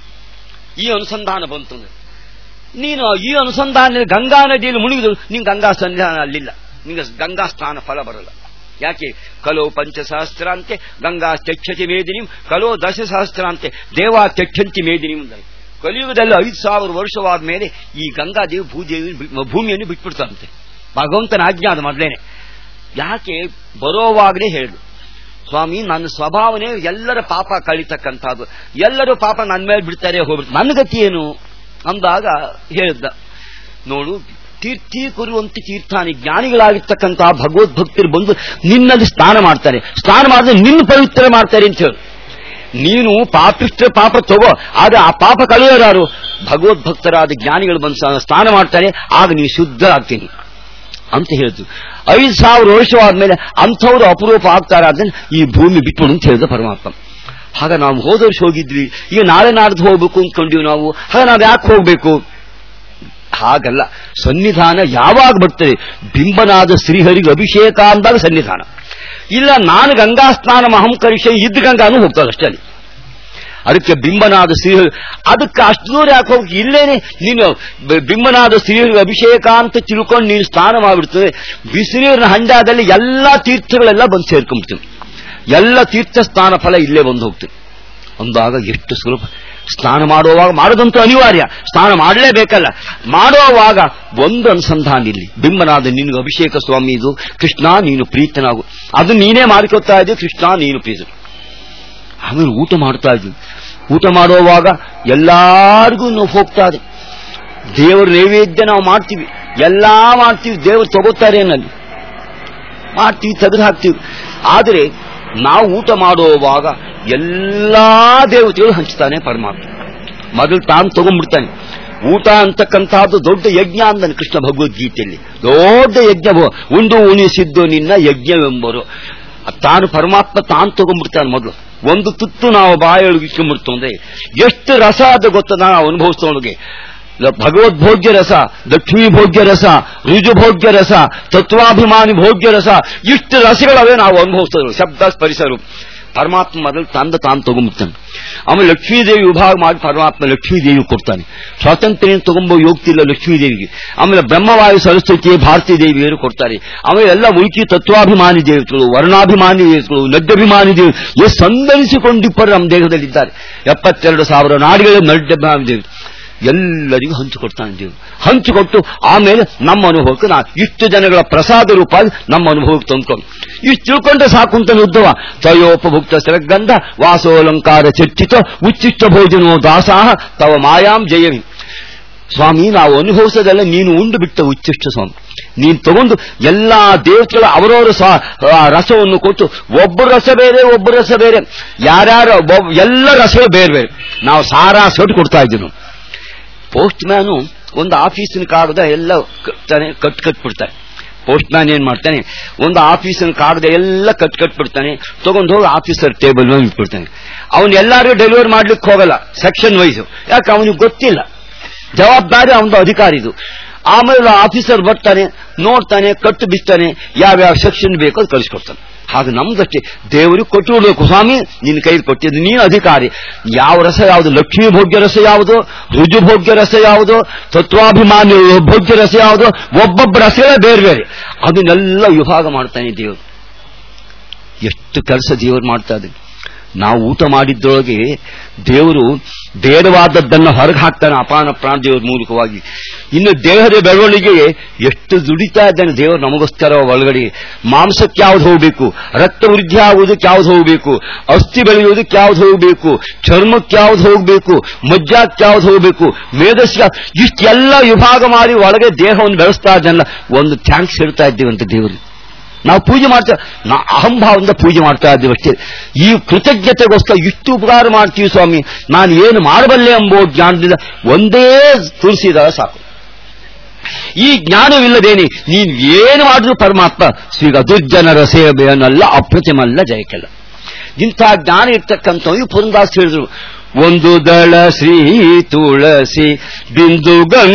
ಈ ಅನುಸಂಧಾನ ಬಂತು ಅಂದ್ರೆ. ನೀನು ಈ ಅನುಸಂಧಾನ ಗಂಗಾ ನದಿಯಲ್ಲಿ ಮುಳುಗಿದ್ರು ನಿಂಗೆ ಗಂಗಾ ಸನ್ನಿಧಾನ ಅಲ್ಲಿಲ್ಲ ನಿಂಗೆ ಗಂಗಾ ಸ್ಥಾನ ಫಲ ಬರಲ್ಲ ಯಾಕೆ ಕಲೋ ಪಂಚಸಹಸ್ರಾಂತೆ ಗಂಗಾ ತೆಚ್ಚತಿ ಮೇದಿನಿ ಕಲೋ ದಶಸಹಸ್ರಾಂತೆ ದೇವಾ ತೆಚ್ಚಂತಿ ಮೇದಿನಿ ಅಂತಾರೆ ಕಲಿಯುಗದಲ್ಲಿ ಐದು ಸಾವಿರ ವರ್ಷವಾದ ಮೇಲೆ ಈ ಗಂಗಾದೇವಿ ಭೂದೇವಿ ಬಿ- ಭೂಮಿಯನ್ನು ಬಿಟ್ಬಿಡ್ತಾರಂತೆ ಭಗವಂತನ ಆಜ್ಞೆ ಅದು ಮೊದಲೇನೆ ಯಾಕೆ ಬರೋವಾಗಲೇ ಹೇಳಿದ್ರು ಸ್ವಾಮಿ ನನ್ನ ಸ್ವಭಾವನೆ ಎಲ್ಲರ ಪಾಪ ಕಳಿತಕ್ಕಂಥದ್ದು ಎಲ್ಲರೂ ಪಾಪ ನನ್ನ ಮೇಲೆ ಬಿಡ್ತಾರೆ ಹೋಗ್ಬಿಡ್ತಾರೆ ನನ್ನ ಗತಿ ಏನು ಅಂದಾಗ ಹೇಳಿದ್ದ ನೋಡು ತೀರ್ಥಿ ಕುರುವಂತೆ ತೀರ್ಥಾನಿ ಜ್ಞಾನಿಗಳಾಗಿರ್ತಕ್ಕಂತಹ ಭಗವದ್ಭಕ್ತರು ಬಂದು ನಿನ್ನಲ್ಲಿ ಸ್ನಾನ ಮಾಡ್ತಾರೆ ಸ್ನಾನ ಮಾಡಿದ್ರೆ ನಿನ್ನ ಪವಿತ್ರ ಮಾಡ್ತಾರೆ ಅಂತ ಹೇಳಿ ನೀನು ಪಾಪಿಷ್ಟ ಪಾಪ ತಗೋ ಆದ್ರೆ ಆ ಪಾಪ ಕಳೆಯೋರು ಭಗವದ್ಭಕ್ತರಾದ ಜ್ಞಾನಿಗಳು ಬಂದು ಸ್ನಾನ- ಸ್ನಾನ ಮಾಡ್ತಾರೆ ಆಗ ನೀವು ಶುದ್ಧ ಆಗ್ತೀನಿ ಅಂತ ಹೇಳಿದ್ರು ಐದು ಸಾವಿರ ವರ್ಷವಾದ್ಮೇಲೆ ಅಂಥವ್ರು ಅಪರೂಪ ಆಗ್ತಾರೆ ಅದನ್ನ ಈ ಭೂಮಿ ಬಿಟ್ಬಿಡು ಅಂತ ಹೇಳಿದ ಪರಮಾತ್ಮ ಆಗ ನಾವು ಹೋದ ವರ್ಷ ಹೋಗಿದ್ವಿ ಈಗ ನಾಳೆ ನಾಡ್ದು ಹೋಗ್ಬೇಕು ಅಂದ್ಕೊಂಡಿವಿ ನಾವು ಆಗ ನಾವು ಯಾಕೆ ಹೋಗ್ಬೇಕು ಹಾಗಲ್ಲ ಸನ್ನಿಧಾನ ಯಾವಾಗ ಬರ್ತದೆ ಬಿಂಬನಾದ ಶ್ರೀಹರಿಗೆ ಅಭಿಷೇಕ ಅಂದಾಗ ಸನ್ನಿಧಾನ ಇಲ್ಲ ನಾನು ಗಂಗಾ ಸ್ನಾನ ಮಹಂಕರಿಷ ಇದ್ದ ಗಂಗಾನು ಹೋಗ್ತಾಳೆ ಅಷ್ಟೇ ಅಲ್ಲಿ ಅದಕ್ಕೆ ಬಿಂಬನಾದ ಶ್ರೀಹರಿ ಅದಕ್ಕೆ ಅಷ್ಟು ದೂರ ಯಾಕೆ ಹೋಗಿ ಇಲ್ಲೇನೆ ನೀನು ಬ- ಬಿಂಬನಾದ ಶ್ರೀಹರಿ ಅಭಿಷೇಕ ಅಂತ ತಿಳ್ಕೊಂಡು ನೀನು ಸ್ನಾನ ಮಾಡಿಬಿಡ್ತದೆ ಬಿಸಿನೀರಿನ ಹಂಡಾದಲ್ಲಿ ಎಲ್ಲಾ ತೀರ್ಥಗಳೆಲ್ಲ ಬಂದು ಸೇರ್ಕೊಂಡ್ಬಿಡ್ತವೆ ಎಲ್ಲ ತೀರ್ಥ ಸ್ನಾನ ಫಲ ಇಲ್ಲೇ ಬಂದು ಹೋಗ್ತದೆ ಅಂದಾಗ ಎಷ್ಟು ಸುಲಭ ಸ್ನಾನ ಮಾಡುವಾಗ ಮಾಡೋದಂತೂ ಅನಿವಾರ್ಯ ಸ್ನಾನ ಮಾಡಲೇಬೇಕಲ್ಲ ಮಾಡುವಾಗ ಒಂದು ಅನುಸಂಧಾನ ಇಲ್ಲಿ ಬಿಂಬನಾದ ನಿನಗೆ ಅಭಿಷೇಕ ಸ್ವಾಮಿ ಇದು ಕೃಷ್ಣ ನೀನು ಪ್ರೀತನಾಗು ಅದು ನೀನೇ ಮಾಡಿಕೊಡ್ತಾ ಇದ್ದೀವಿ ಕೃಷ್ಣ ನೀನು ಪ್ರೀತ ಆಮೇಲೆ ಊಟ ಮಾಡ್ತಾ ಇದ್ವಿ ಊಟ ಮಾಡುವಾಗ ಎಲ್ಲಾರಿಗೂ ನಾವು ಹೋಗ್ತಾ ಇದೆ ದೇವರ ನೈವೇದ್ಯ ನಾವು ಮಾಡ್ತೀವಿ ಎಲ್ಲಾ ಮಾಡ್ತೀವಿ ದೇವರು ತಗೋತಾರೆ ಅನ್ನಲ್ಲಿ ಮಾಡ್ತೀವಿ ತೆಗೆದು ಹಾಕ್ತೀವಿ ಆದರೆ ನಾವು ಊಟ ಮಾಡುವಾಗ ಎಲ್ಲಾ ದೇವತೆಗಳು ಹಂಚ್ತಾನೆ ಪರಮಾತ್ಮ ಮೊದಲು ತಾನು ತಗೊಂಡ್ಬಿಡ್ತಾನೆ ಊಟ ಅಂತಕ್ಕಂತಹದ್ದು ದೊಡ್ಡ ಯಜ್ಞ ಅಂದನು ಕೃಷ್ಣ ಭಗವದ್ಗೀತೆಯಲ್ಲಿ ದೊಡ್ಡ ಯಜ್ಞ ಉಂಡು ಉಣಿಸಿದ್ದು ನಿನ್ನ ಯಜ್ಞವೆಂಬರು ತಾನು ಪರಮಾತ್ಮ ತಾನು ತಗೊಂಡ್ಬಿಡ್ತಾನೆ ಮೊದಲು ಒಂದು ತುತ್ತು ನಾವು ಬಾಯೊಳಗೆ ಇಟ್ಕೊಂಡ್ಬಿಡ್ತು ಅಂದ್ರೆ ಎಷ್ಟು ರಸ ಅದು ಗೊತ್ತ ನಾವು ಅನುಭವಿಸ್ತವನಿಗೆ ಭಗವದ್ಭೋಗ್ಯ ರಸ ಲಕ್ಷ್ಮೀ ಭೋಗ್ಯ ರಸ ರುಜುಭೋಗ್ಯ ರಸ ತತ್ವಾಭಿಮಾನಿ ಭೋಗ್ಯ ರಸ ಇಷ್ಟು ರಸಗಳವೇ ನಾವು ಅನುಭವಿಸ್ತೇವೆ ಶಬ್ದ ಸ್ಪರಿಸರು ಪರಮಾತ್ಮ ಮೊದಲು ತಂದ ತಾನು ತಗೊಂಡ್ಬಿಡ್ತಾನೆ ಆಮೇಲೆ ಲಕ್ಷ್ಮೀದೇವಿ ವಿಭಾಗ ಮಾಡಿ ಪರಮಾತ್ಮ ಲಕ್ಷ್ಮೀದೇವಿ ಕೊಡ್ತಾನೆ ಸ್ವಾತಂತ್ರ್ಯ ತಗೊಂಬೋ ಯೋಗ್ತಿಲ್ಲ ಲಕ್ಷ್ಮೀದೇವಿಗೆ ಆಮೇಲೆ ಬ್ರಹ್ಮವಾಯು ಸರಸ್ವತಿ ಭಾರತೀ ದೇವಿಯರು ಕೊಡ್ತಾರೆ ಆಮೇಲೆ ಎಲ್ಲ ಉಳ್ಕಿ ತತ್ವಾಭಿಮಾನಿ ದೇವತೆಗಳು ವರ್ಣಾಭಿಮಾನಿ ದೇವತೆಗಳು ನಡ್ಡಭಿಮಾನಿ ದೇವಿ ಎಷ್ಟು ಸಂದರಿಸಿಕೊಂಡಿಪ್ಪರು ನಮ್ಮ ದೇಹದಲ್ಲಿದ್ದಾರೆ ಎಪ್ಪತ್ತೆರಡು ಸಾವಿರ ನಾಡಿಗಳ ನಡ್ಡಭಿಮಾನಿ ದೇವಿ ಎಲ್ಲರಿಗೂ ಹಂಚಿಕೊಡ್ತಾನೆ ದೇವರು ಹಂಚಿಕೊಟ್ಟು ಆಮೇಲೆ ನಮ್ಮ ಅನುಭವಕ್ಕೆ ನಾ ಇಷ್ಟು ಜನಗಳ ಪ್ರಸಾದ ರೂಪ ನಮ್ಮ ಅನುಭವಕ್ಕೆ ತಂದ್ಕೊಂಡು ಇಷ್ಟು ತಿಳ್ಕೊಂಡ್ರೆ ಸಾಕು ಅಂತ ಉದ್ದವ ತಯೋಪಭುಕ್ತ ಸರಗಂಧ ವಾಸೋಲಂಕಾರ ಚರ್ಚಿತ ಉಚ್ಚಿಷ್ಟ ಭೋಜನೋ ದಾಸಾಹ ತವ ಮಾಯಾಂ ಜಯವಿ ಸ್ವಾಮಿ ನಾವು ಅನುಭವಿಸೋದೆಲ್ಲ ನೀನು ಉಂಡು ಬಿಟ್ಟ ಉಚ್ಚಿಷ್ಟ ಸ್ವಾಮಿ ನೀನು ತಗೊಂಡು ಎಲ್ಲಾ ದೇವತೆಗಳ ಅವರವರ ರಸವನ್ನು ಕೊಟ್ಟು ಒಬ್ಬ ರಸ ಬೇರೆ ಒಬ್ಬ ರಸ ಬೇರೆ ಯಾರ್ಯಾರು ಎಲ್ಲ ರಸಗಳು ಬೇರೆ ಬೇರೆ ನಾವು ಸಾರಾ ಸೊಟ್ಟು ಕೊಡ್ತಾ ಇದ್ದೀವಿ ಪೋಸ್ಟ್ ಮ್ಯಾನು ಒಂದು ಆಫೀಸಿನ ಕಾಗದ ಎಲ್ಲ ಕಟ್ತಾನೆ ಕಟ್ ಕಟ್ಬಿಡ್ತಾನೆ ಪೋಸ್ಟ್ ಮ್ಯಾನ್ ಏನ್ ಮಾಡ್ತಾನೆ ಒಂದು ಆಫೀಸಿನ ಕಾಗದ ಎಲ್ಲ ಕಟ್ ಕಟ್ಬಿಡ್ತಾನೆ ತಗೊಂಡು ಹೋಗಿ ಆಫೀಸರ್ ಟೇಬಲ್ ಮೇಲೆ ಇಟ್ಬಿಡ್ತಾನೆ ಅವನು ಎಲ್ಲಾರು ಡೆಲಿವರಿ ಮಾಡ್ಲಿಕ್ಕೆ ಹೋಗಲ್ಲ ಸೆಕ್ಷನ್ ವೈಸ್ ಯಾಕೆ ಅವನಿಗೆ ಗೊತ್ತಿಲ್ಲ ಜವಾಬ್ದಾರಿ ಅವನದು ಅಧಿಕಾರಿದು ಆಮೇಲೆ ಆಫೀಸರ್ ಬರ್ತಾನೆ ನೋಡ್ತಾನೆ ಕಟ್ಟು ಬಿಸ್ತಾನೆ ಯಾವ್ಯಾವ ಸೆಕ್ಷನ್ ಬೇಕೋ ಅದು ಕಳಿಸ್ಕೊಡ್ತಾನೆ ಹಾಗೆ ನಮ್ದಷ್ಟೇ ದೇವರಿಗೆ ಕೊಟ್ಟು ಬಿಡಬೇಕು ಸ್ವಾಮಿ ನಿನ್ನ ಕೈಲಿ ಕೊಟ್ಟಿದ್ದು ನೀನು ಅಧಿಕಾರಿ ಯಾವ ರಸ ಯಾವುದು ಲಕ್ಷ್ಮೀ ಭೋಗ್ಯ ರಸ ಯಾವುದು ರುಜು ಭೋಗ್ಯ ರಸ ಯಾವುದು ತತ್ವಾಭಿಮಾನಿ ಭೋಗ್ಯ ರಸ ಯಾವುದು ಒಬ್ಬೊಬ್ಬ ರಸಗಳೇ ಬೇರೆ ಬೇರೆ ಅದನ್ನೆಲ್ಲ ವಿಭಾಗ ಮಾಡ್ತಾನೆ ದೇವರು ಎಷ್ಟು ಕೆಲಸ ದೇವರು ಮಾಡ್ತಾ ಇದೆ ನಾವು ಊಟ ಮಾಡಿದ್ದೊಳಗೆ ದೇವರು ಬೇಡವಾದದ್ದನ್ನು ಹೊರಗೆ ಹಾಕ್ತಾನೆ ಅಪಾನ ಪ್ರಾಣ ದೇವರ ಮೂಲಕವಾಗಿ ಇನ್ನು ದೇಹದ ಬೆಳವಣಿಗೆಗೆ ಎಷ್ಟು ದುಡಿತಾ ಇದ್ದಾನೆ ದೇವರು ನಮಗೋಸ್ಕರ ಒಳಗಡೆ ಮಾಂಸಕ್ಕೆ ಯಾವ್ದು ಹೋಗಬೇಕು ರಕ್ತ ವೃದ್ಧಿ ಆಗುವುದಕ್ಕೆ ಯಾವ್ದು ಹೋಗಬೇಕು ಅಸ್ಥಿ ಬೆಳೆಯುವುದಕ್ಕೆ ಯಾವ್ದು ಹೋಗಬೇಕು ಚರ್ಮಕ್ಕೆ ಯಾವ್ದು ಹೋಗಬೇಕು ಮಜ್ಜಾಕ್ಕೆ ಯಾವ್ದು ಹೋಗಬೇಕು ಮೇಧಸ್ಯ ಇಷ್ಟೆಲ್ಲ ವಿಭಾಗ ಮಾಡಿ ಒಳಗೆ ದೇಹವನ್ನು ಬೆಳೆಸ್ತಾ ಇದ್ದಾನಲ್ಲ ಒಂದು ಥ್ಯಾಂಕ್ಸ್ ಹೇಳ್ತಾ ಇದ್ದೀವಂತೆ ದೇವರು ನಾವು ಪೂಜೆ ಮಾಡ್ತೇವೆ ನಾ ಅಹಂಭಾವದಿಂದ ಪೂಜೆ ಮಾಡ್ತಾ ಇದ್ದೀವಿ ಅಷ್ಟೇ ಈ ಕೃತಜ್ಞತೆಗೋಸ್ಕರ ಇಷ್ಟು ಉಪಕಾರ ಮಾಡ್ತೀವಿ ಸ್ವಾಮಿ ನಾನು ಏನು ಮಾಡಬಲ್ಲೆ ಎಂಬೋ ಜ್ಞಾನದಿಂದ ಒಂದೇ ತುಳಸಿದಾಗ ಸಾಕು ಈ ಜ್ಞಾನವಿಲ್ಲದೇನೆ ನೀನು ಏನು ಮಾಡಿದ್ರು ಪರಮಾತ್ಮ ಸ್ವೀಗ ದುರ್ಜನರ ಸೇವೆಯನ್ನಲ್ಲ ಅಪ್ರತಿಮಲ್ಲ ಜಯಕ್ಕೆಲ್ಲ ಇಂಥ ಜ್ಞಾನ ಇರ್ತಕ್ಕಂಥವು ಪುರಂದಾಸ್ ಹೇಳಿದ್ರು ಒಂದು ದಳ ಶ್ರೀ ತುಳಸಿ ಬಿಂದು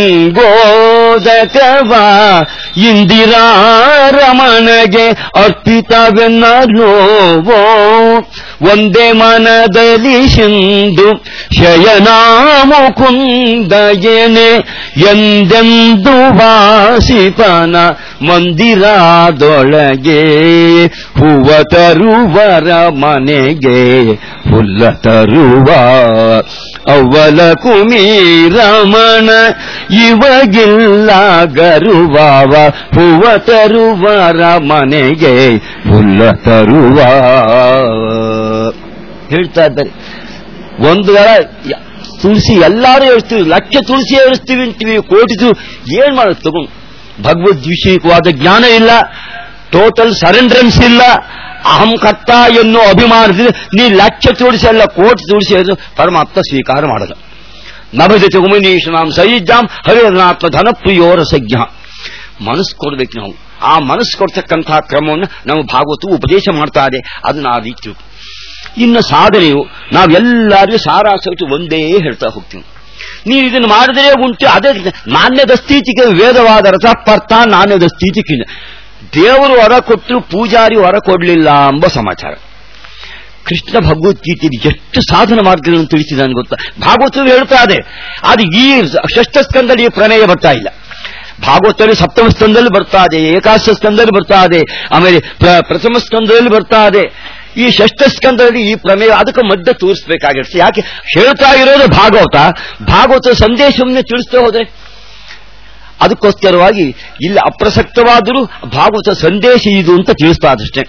ಗಂಗೋದಕವ ಇಂದಿರಾ ರಮಣಗೆ ಅರ್ಪಿತವೆನ್ನಲೋವೋ ಒಂದೇ ಮನದಲ್ಲಿ ಸಿಂಧು ಶಯನಾಮುಕುಂದಯನೆ ಎಂದೆಂದು ವಾಸಿಪನ ಮಂದಿರದೊಳಗೆ ಹೂವ ತರುವರ ಮನೆಗೆ ಹುಲ್ಲ ತರುವ ಅವ್ವಲ ಕುಮೀರಮಣ ಇವಗಿಲ್ಲ ಗರುವಾವ ಹೂವ ತರುವರ ಮನೆಗೆ ಹುಲ್ಲ ತರುವ ಹೇಳ್ತಾ ಇದ್ದಾರೆ ಒಂದು ವೇಳ ತುಳಸಿ ಎಲ್ಲಾರು ಹೇಳ್ತೀವಿ ಲಕ್ಷ ತುಳಸಿ ಏರಿಸ್ತೀವಿ ಅಂತೀವಿ ಕೋಟಿ ಏನ್ ಮಾಡೋದು ತಗೊಂಡು ಭಗವದ್ ವಿಷಯಕವಾದ ಜ್ಞಾನ ಇಲ್ಲ ಟೋಟಲ್ ಸರೆಂಡ್ರೆನ್ಸ್ ಇಲ್ಲ ಅಹಂ ಕರ್ತ ಎನ್ನುವ ಅಭಿಮಾನದಿಂದ ನೀ ಲಕ್ಷ ತುಳಸಿ ಅಲ್ಲ ಕೋಟಿ ತುಳಸಿ ಅದು ಪರಮಾತ್ಮ ಸ್ವೀಕಾರ ಮಾಡಲ್ಲ ನಭಜತೆ ಉಮನೀಶನಾಂ ಸೈಜಾಂ ಹರಿನಾತ್ಮ ಧನಪ್ರಿಯೋರ ಸಜ್ಞ ಮನಸ್ಸು ಕೊಡ್ಬೇಕು ನಾವು ಆ ಮನಸ್ಸು ಕೊಡ್ತಕ್ಕಂತಹ ಕ್ರಮವನ್ನು ನಮ್ಮ ಭಾಗವತವು ಉಪದೇಶ ಮಾಡ್ತಾ ಇದೆ ಅದನ್ನ ಆ ರೀತಿ ಇನ್ನು ಸಾಧನೆಯು ನಾವೆಲ್ಲರಿಗೂ ಸಾರಾಸಹಿತ ಒಂದೇ ಹೇಳ್ತಾ ಹೋಗ್ತೀವಿ ನೀವು ಇದನ್ನು ಮಾಡಿದ್ರೆ ಉಂಟು ಅದೇ ನಾಣ್ಯದ ಸ್ಥಿತಿಗೆ ವೇದವಾದ ರಥಪರ್ಥ ನಾಣ್ಯದ ಸ್ಥಿತಿಗೆ ದೇವರು ಹೊರ ಕೊಟ್ಟರು ಪೂಜಾರಿ ಹೊರ ಕೊಡಲಿಲ್ಲ ಎಂಬ ಸಮಾಚಾರ ಕೃಷ್ಣ ಭಗವದ್ಗೀತೆಯಲ್ಲಿ ಎಷ್ಟು ಸಾಧನ ಮಾರ್ಗಗಳನ್ನು ತಿಳಿಸಿದಾನೆ ಗೊತ್ತಾ ಭಾಗವತವು ಹೇಳ್ತಾ ಇದೆ ಅದು ಈ ಷಷ್ಠ ಸ್ಕಂದಲ್ಲಿ ಪ್ರಮೇಯ ಬರ್ತಾ ಇಲ್ಲ ಭಾಗವತದಲ್ಲಿ ಸಪ್ತಮ ಸ್ಕಂದಲ್ಲಿ ಬರ್ತಾ ಇದೆ ಏಕಾಶ ಸ್ಕಂದಲ್ಲಿ ಬರ್ತಾ ಇದೆ ಆಮೇಲೆ ಪ್ರಥಮ ಸ್ಕಂದದಲ್ಲಿ ಬರ್ತಾ ಇದೆ ಈ ಷಷ್ಠ ಸ್ಕಂದದಲ್ಲಿ ಈ ಪ್ರಮೇಯ ಅದಕ್ಕೆ ಮಧ್ಯ ತೋರಿಸಬೇಕಾಗಿರುತ್ತೆ ಯಾಕೆ ಹೇಳ್ತಾ ಇರೋದು ಭಾಗವತ ಭಾಗವತ ಸಂದೇಶವನ್ನೇ ತಿಳಿಸ್ತಾ ಹೋದ್ರೆ ಅದಕ್ಕೋಸ್ಕರವಾಗಿ ಇಲ್ಲಿ ಅಪ್ರಸಕ್ತವಾದರೂ ಭಾಗವತ ಸಂದೇಶ ಇದು ಅಂತ ತಿಳಿಸ್ತಾ ಅದಷ್ಟೇ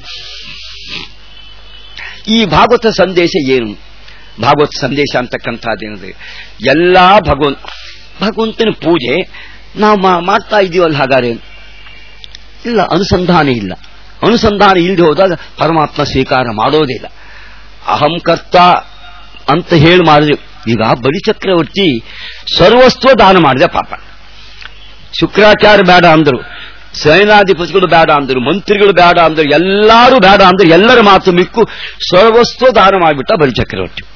ಈ ಭಾಗವತ ಸಂದೇಶ ಏನು ಭಾಗವತ ಸಂದೇಶ ಅಂತಕ್ಕಂಥದ್ದೇನಿದೆ ಎಲ್ಲಾ ಭಗವಂತ ಭಗವಂತನ ಪೂಜೆ ನಾವು ಮಾಡ್ತಾ ಇದೀವಲ್ಲ ಹಾಗಾದ್ರೆ ಇಲ್ಲ ಅನುಸಂಧಾನ ಇಲ್ಲ ಅನುಸಂಧಾನ ಇಲ್ಲದೆ ಹೋದಾಗ ಪರಮಾತ್ಮ ಸ್ವೀಕಾರ ಮಾಡೋದಿಲ್ಲ ಅಹಂಕರ್ತ ಅಂತ ಹೇಳಿ ಮಾಡಿದ್ರೆ ಈಗ ಬಲಿ ಚಕ್ರವರ್ತಿ ಸರ್ವಸ್ವ ದಾನ ಮಾಡಿದೆ ಪಾಪ ಶುಕ್ರಾಚಾರ್ಯ ಬೇಡ ಅಂದ್ರು ಸೇನಾಧಿಪತಿಗಳು ಬೇಡ ಅಂದರು ಮಂತ್ರಿಗಳು ಬೇಡ ಅಂದರು ಎಲ್ಲರೂ ಬೇಡ ಅಂದರು ಎಲ್ಲರ ಮಾತು ಮಿಕ್ಕು ಸರ್ವಸ್ವ ದಾನ ಮಾಡಿಬಿಟ್ಟ ಬಲಿಚಕ್ರವರ್ತಿ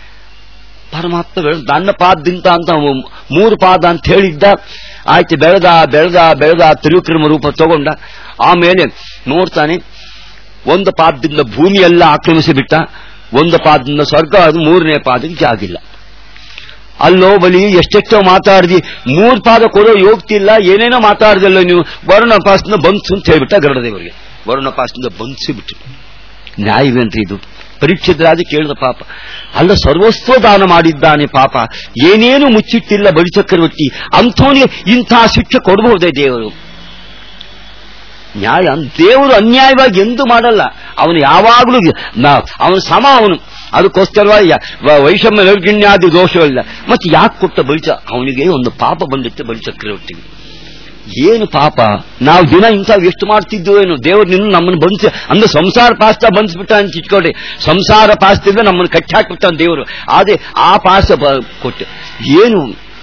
ಪರಮಾತ್ಮ ಬೆಳೆದ ನನ್ನ ಪಾದದಿಂದ ಅಂತ ಅವ ಮೂರು ಪಾದ ಅಂತ ಹೇಳಿದ್ದ ಆಯ್ತು ಬೆಳೆದ ಬೆಳೆದ ಬೆಳೆದ ತ್ರಿವಿಕ್ರಮ ರೂಪ ತಗೊಂಡ ಆಮೇಲೆ ನೋಡ್ತಾನೆ ಒಂದು ಪಾದದಿಂದ ಭೂಮಿ ಎಲ್ಲ ಆಕ್ರಮಿಸಿ ಬಿಟ್ಟ ಒಂದು ಪಾದದಿಂದ ಸ್ವರ್ಗ ಅದು ಮೂರನೇ ಪಾದಕ್ಕೆ ಜಾಗಿಲ್ಲ ಅಲ್ಲೋ ಬಲಿ ಎಷ್ಟೆಷ್ಟೋ ಮಾತಾಡ್ದಿ ಮೂರ್ ಪಾದ ಕೊಡೋ ಯೋಗ್ತಿಲ್ಲ ಏನೇನೋ ಮಾತಾಡ್ದಲ್ಲ ನೀವು ವರುಣ ಪಾಸದಿಂದ ಬಂತು ಅಂತ ಹೇಳ್ಬಿಟ್ಟ ಗರುಡದೇವರಿಗೆ ವರುಣ ಪಾಸದಿಂದ ಬಂಧಿಸಿ ಬಿಟ್ಟು ನ್ಯಾಯವೇನ್ರಿ ಇದು ಪರೀಕ್ಷಿತರಾದ ಕೇಳಿದ ಪಾಪ ಅಲ್ಲ ಸರ್ವಸ್ವ ದಾನ ಮಾಡಿದ್ದಾನೆ ಪಾಪ ಏನೇನು ಮುಚ್ಚಿಟ್ಟಿಲ್ಲ ಬಲಿಚಕ್ರವರ್ತಿ ಅಂಥವನಿಗೆ ಇಂಥ ಶಿಕ್ಷೆ ಕೊಡಬಹುದೇ ದೇವರು ನ್ಯಾಯ ದೇವರು ಅನ್ಯಾಯವಾಗಿ ಎಂದು ಮಾಡಲ್ಲ ಅವನು ಯಾವಾಗಲೂ ಅವನು ಸಮ ಅವನು ಅದಕ್ಕೋಸ್ಕರವಾಗಿ ವ- ವೈಷಮ್ಯ ನಿರ್ಗಿಣ್ಯಾದಿ ದೋಷವಿಲ್ಲ ಮತ್ತೆ ಯಾಕೆ ಕೊಟ್ಟ ಬಲಿಚ ಅವನಿಗೆ ಒಂದು ಪಾಪ ಬಂದಿತ್ತು ಬಲಿಚಕ್ರವರ್ತಿಗೆ ಏನು ಪಾಪ ನಾವು ದಿನ ಇಂಥವು ಎಷ್ಟು ಮಾಡ್ತಿದ್ವು ಏನು ದೇವರು ನಿನ್ನ ನಮ್ಮನ್ನು ಬಂಧಿಸಿ ಅಂದ್ರೆ ಸಂಸಾರ ಪಾಸ್ತ ಬಂಧಿಸ್ಬಿಟ್ಟ ಅಂತ ಇಟ್ಕೊಳ್ಳಿ ಸಂಸಾರ ಪಾಸ್ತಿದ್ರೆ ನಮ್ಮನ್ನು ಕಟ್ಟಿ ಹಾಕ್ಬಿಟ್ಟ ದೇವರು ಆದ್ರೆ ಆ ಪಾಸ ಬ- ಕೊಟ್ಟು ಏನು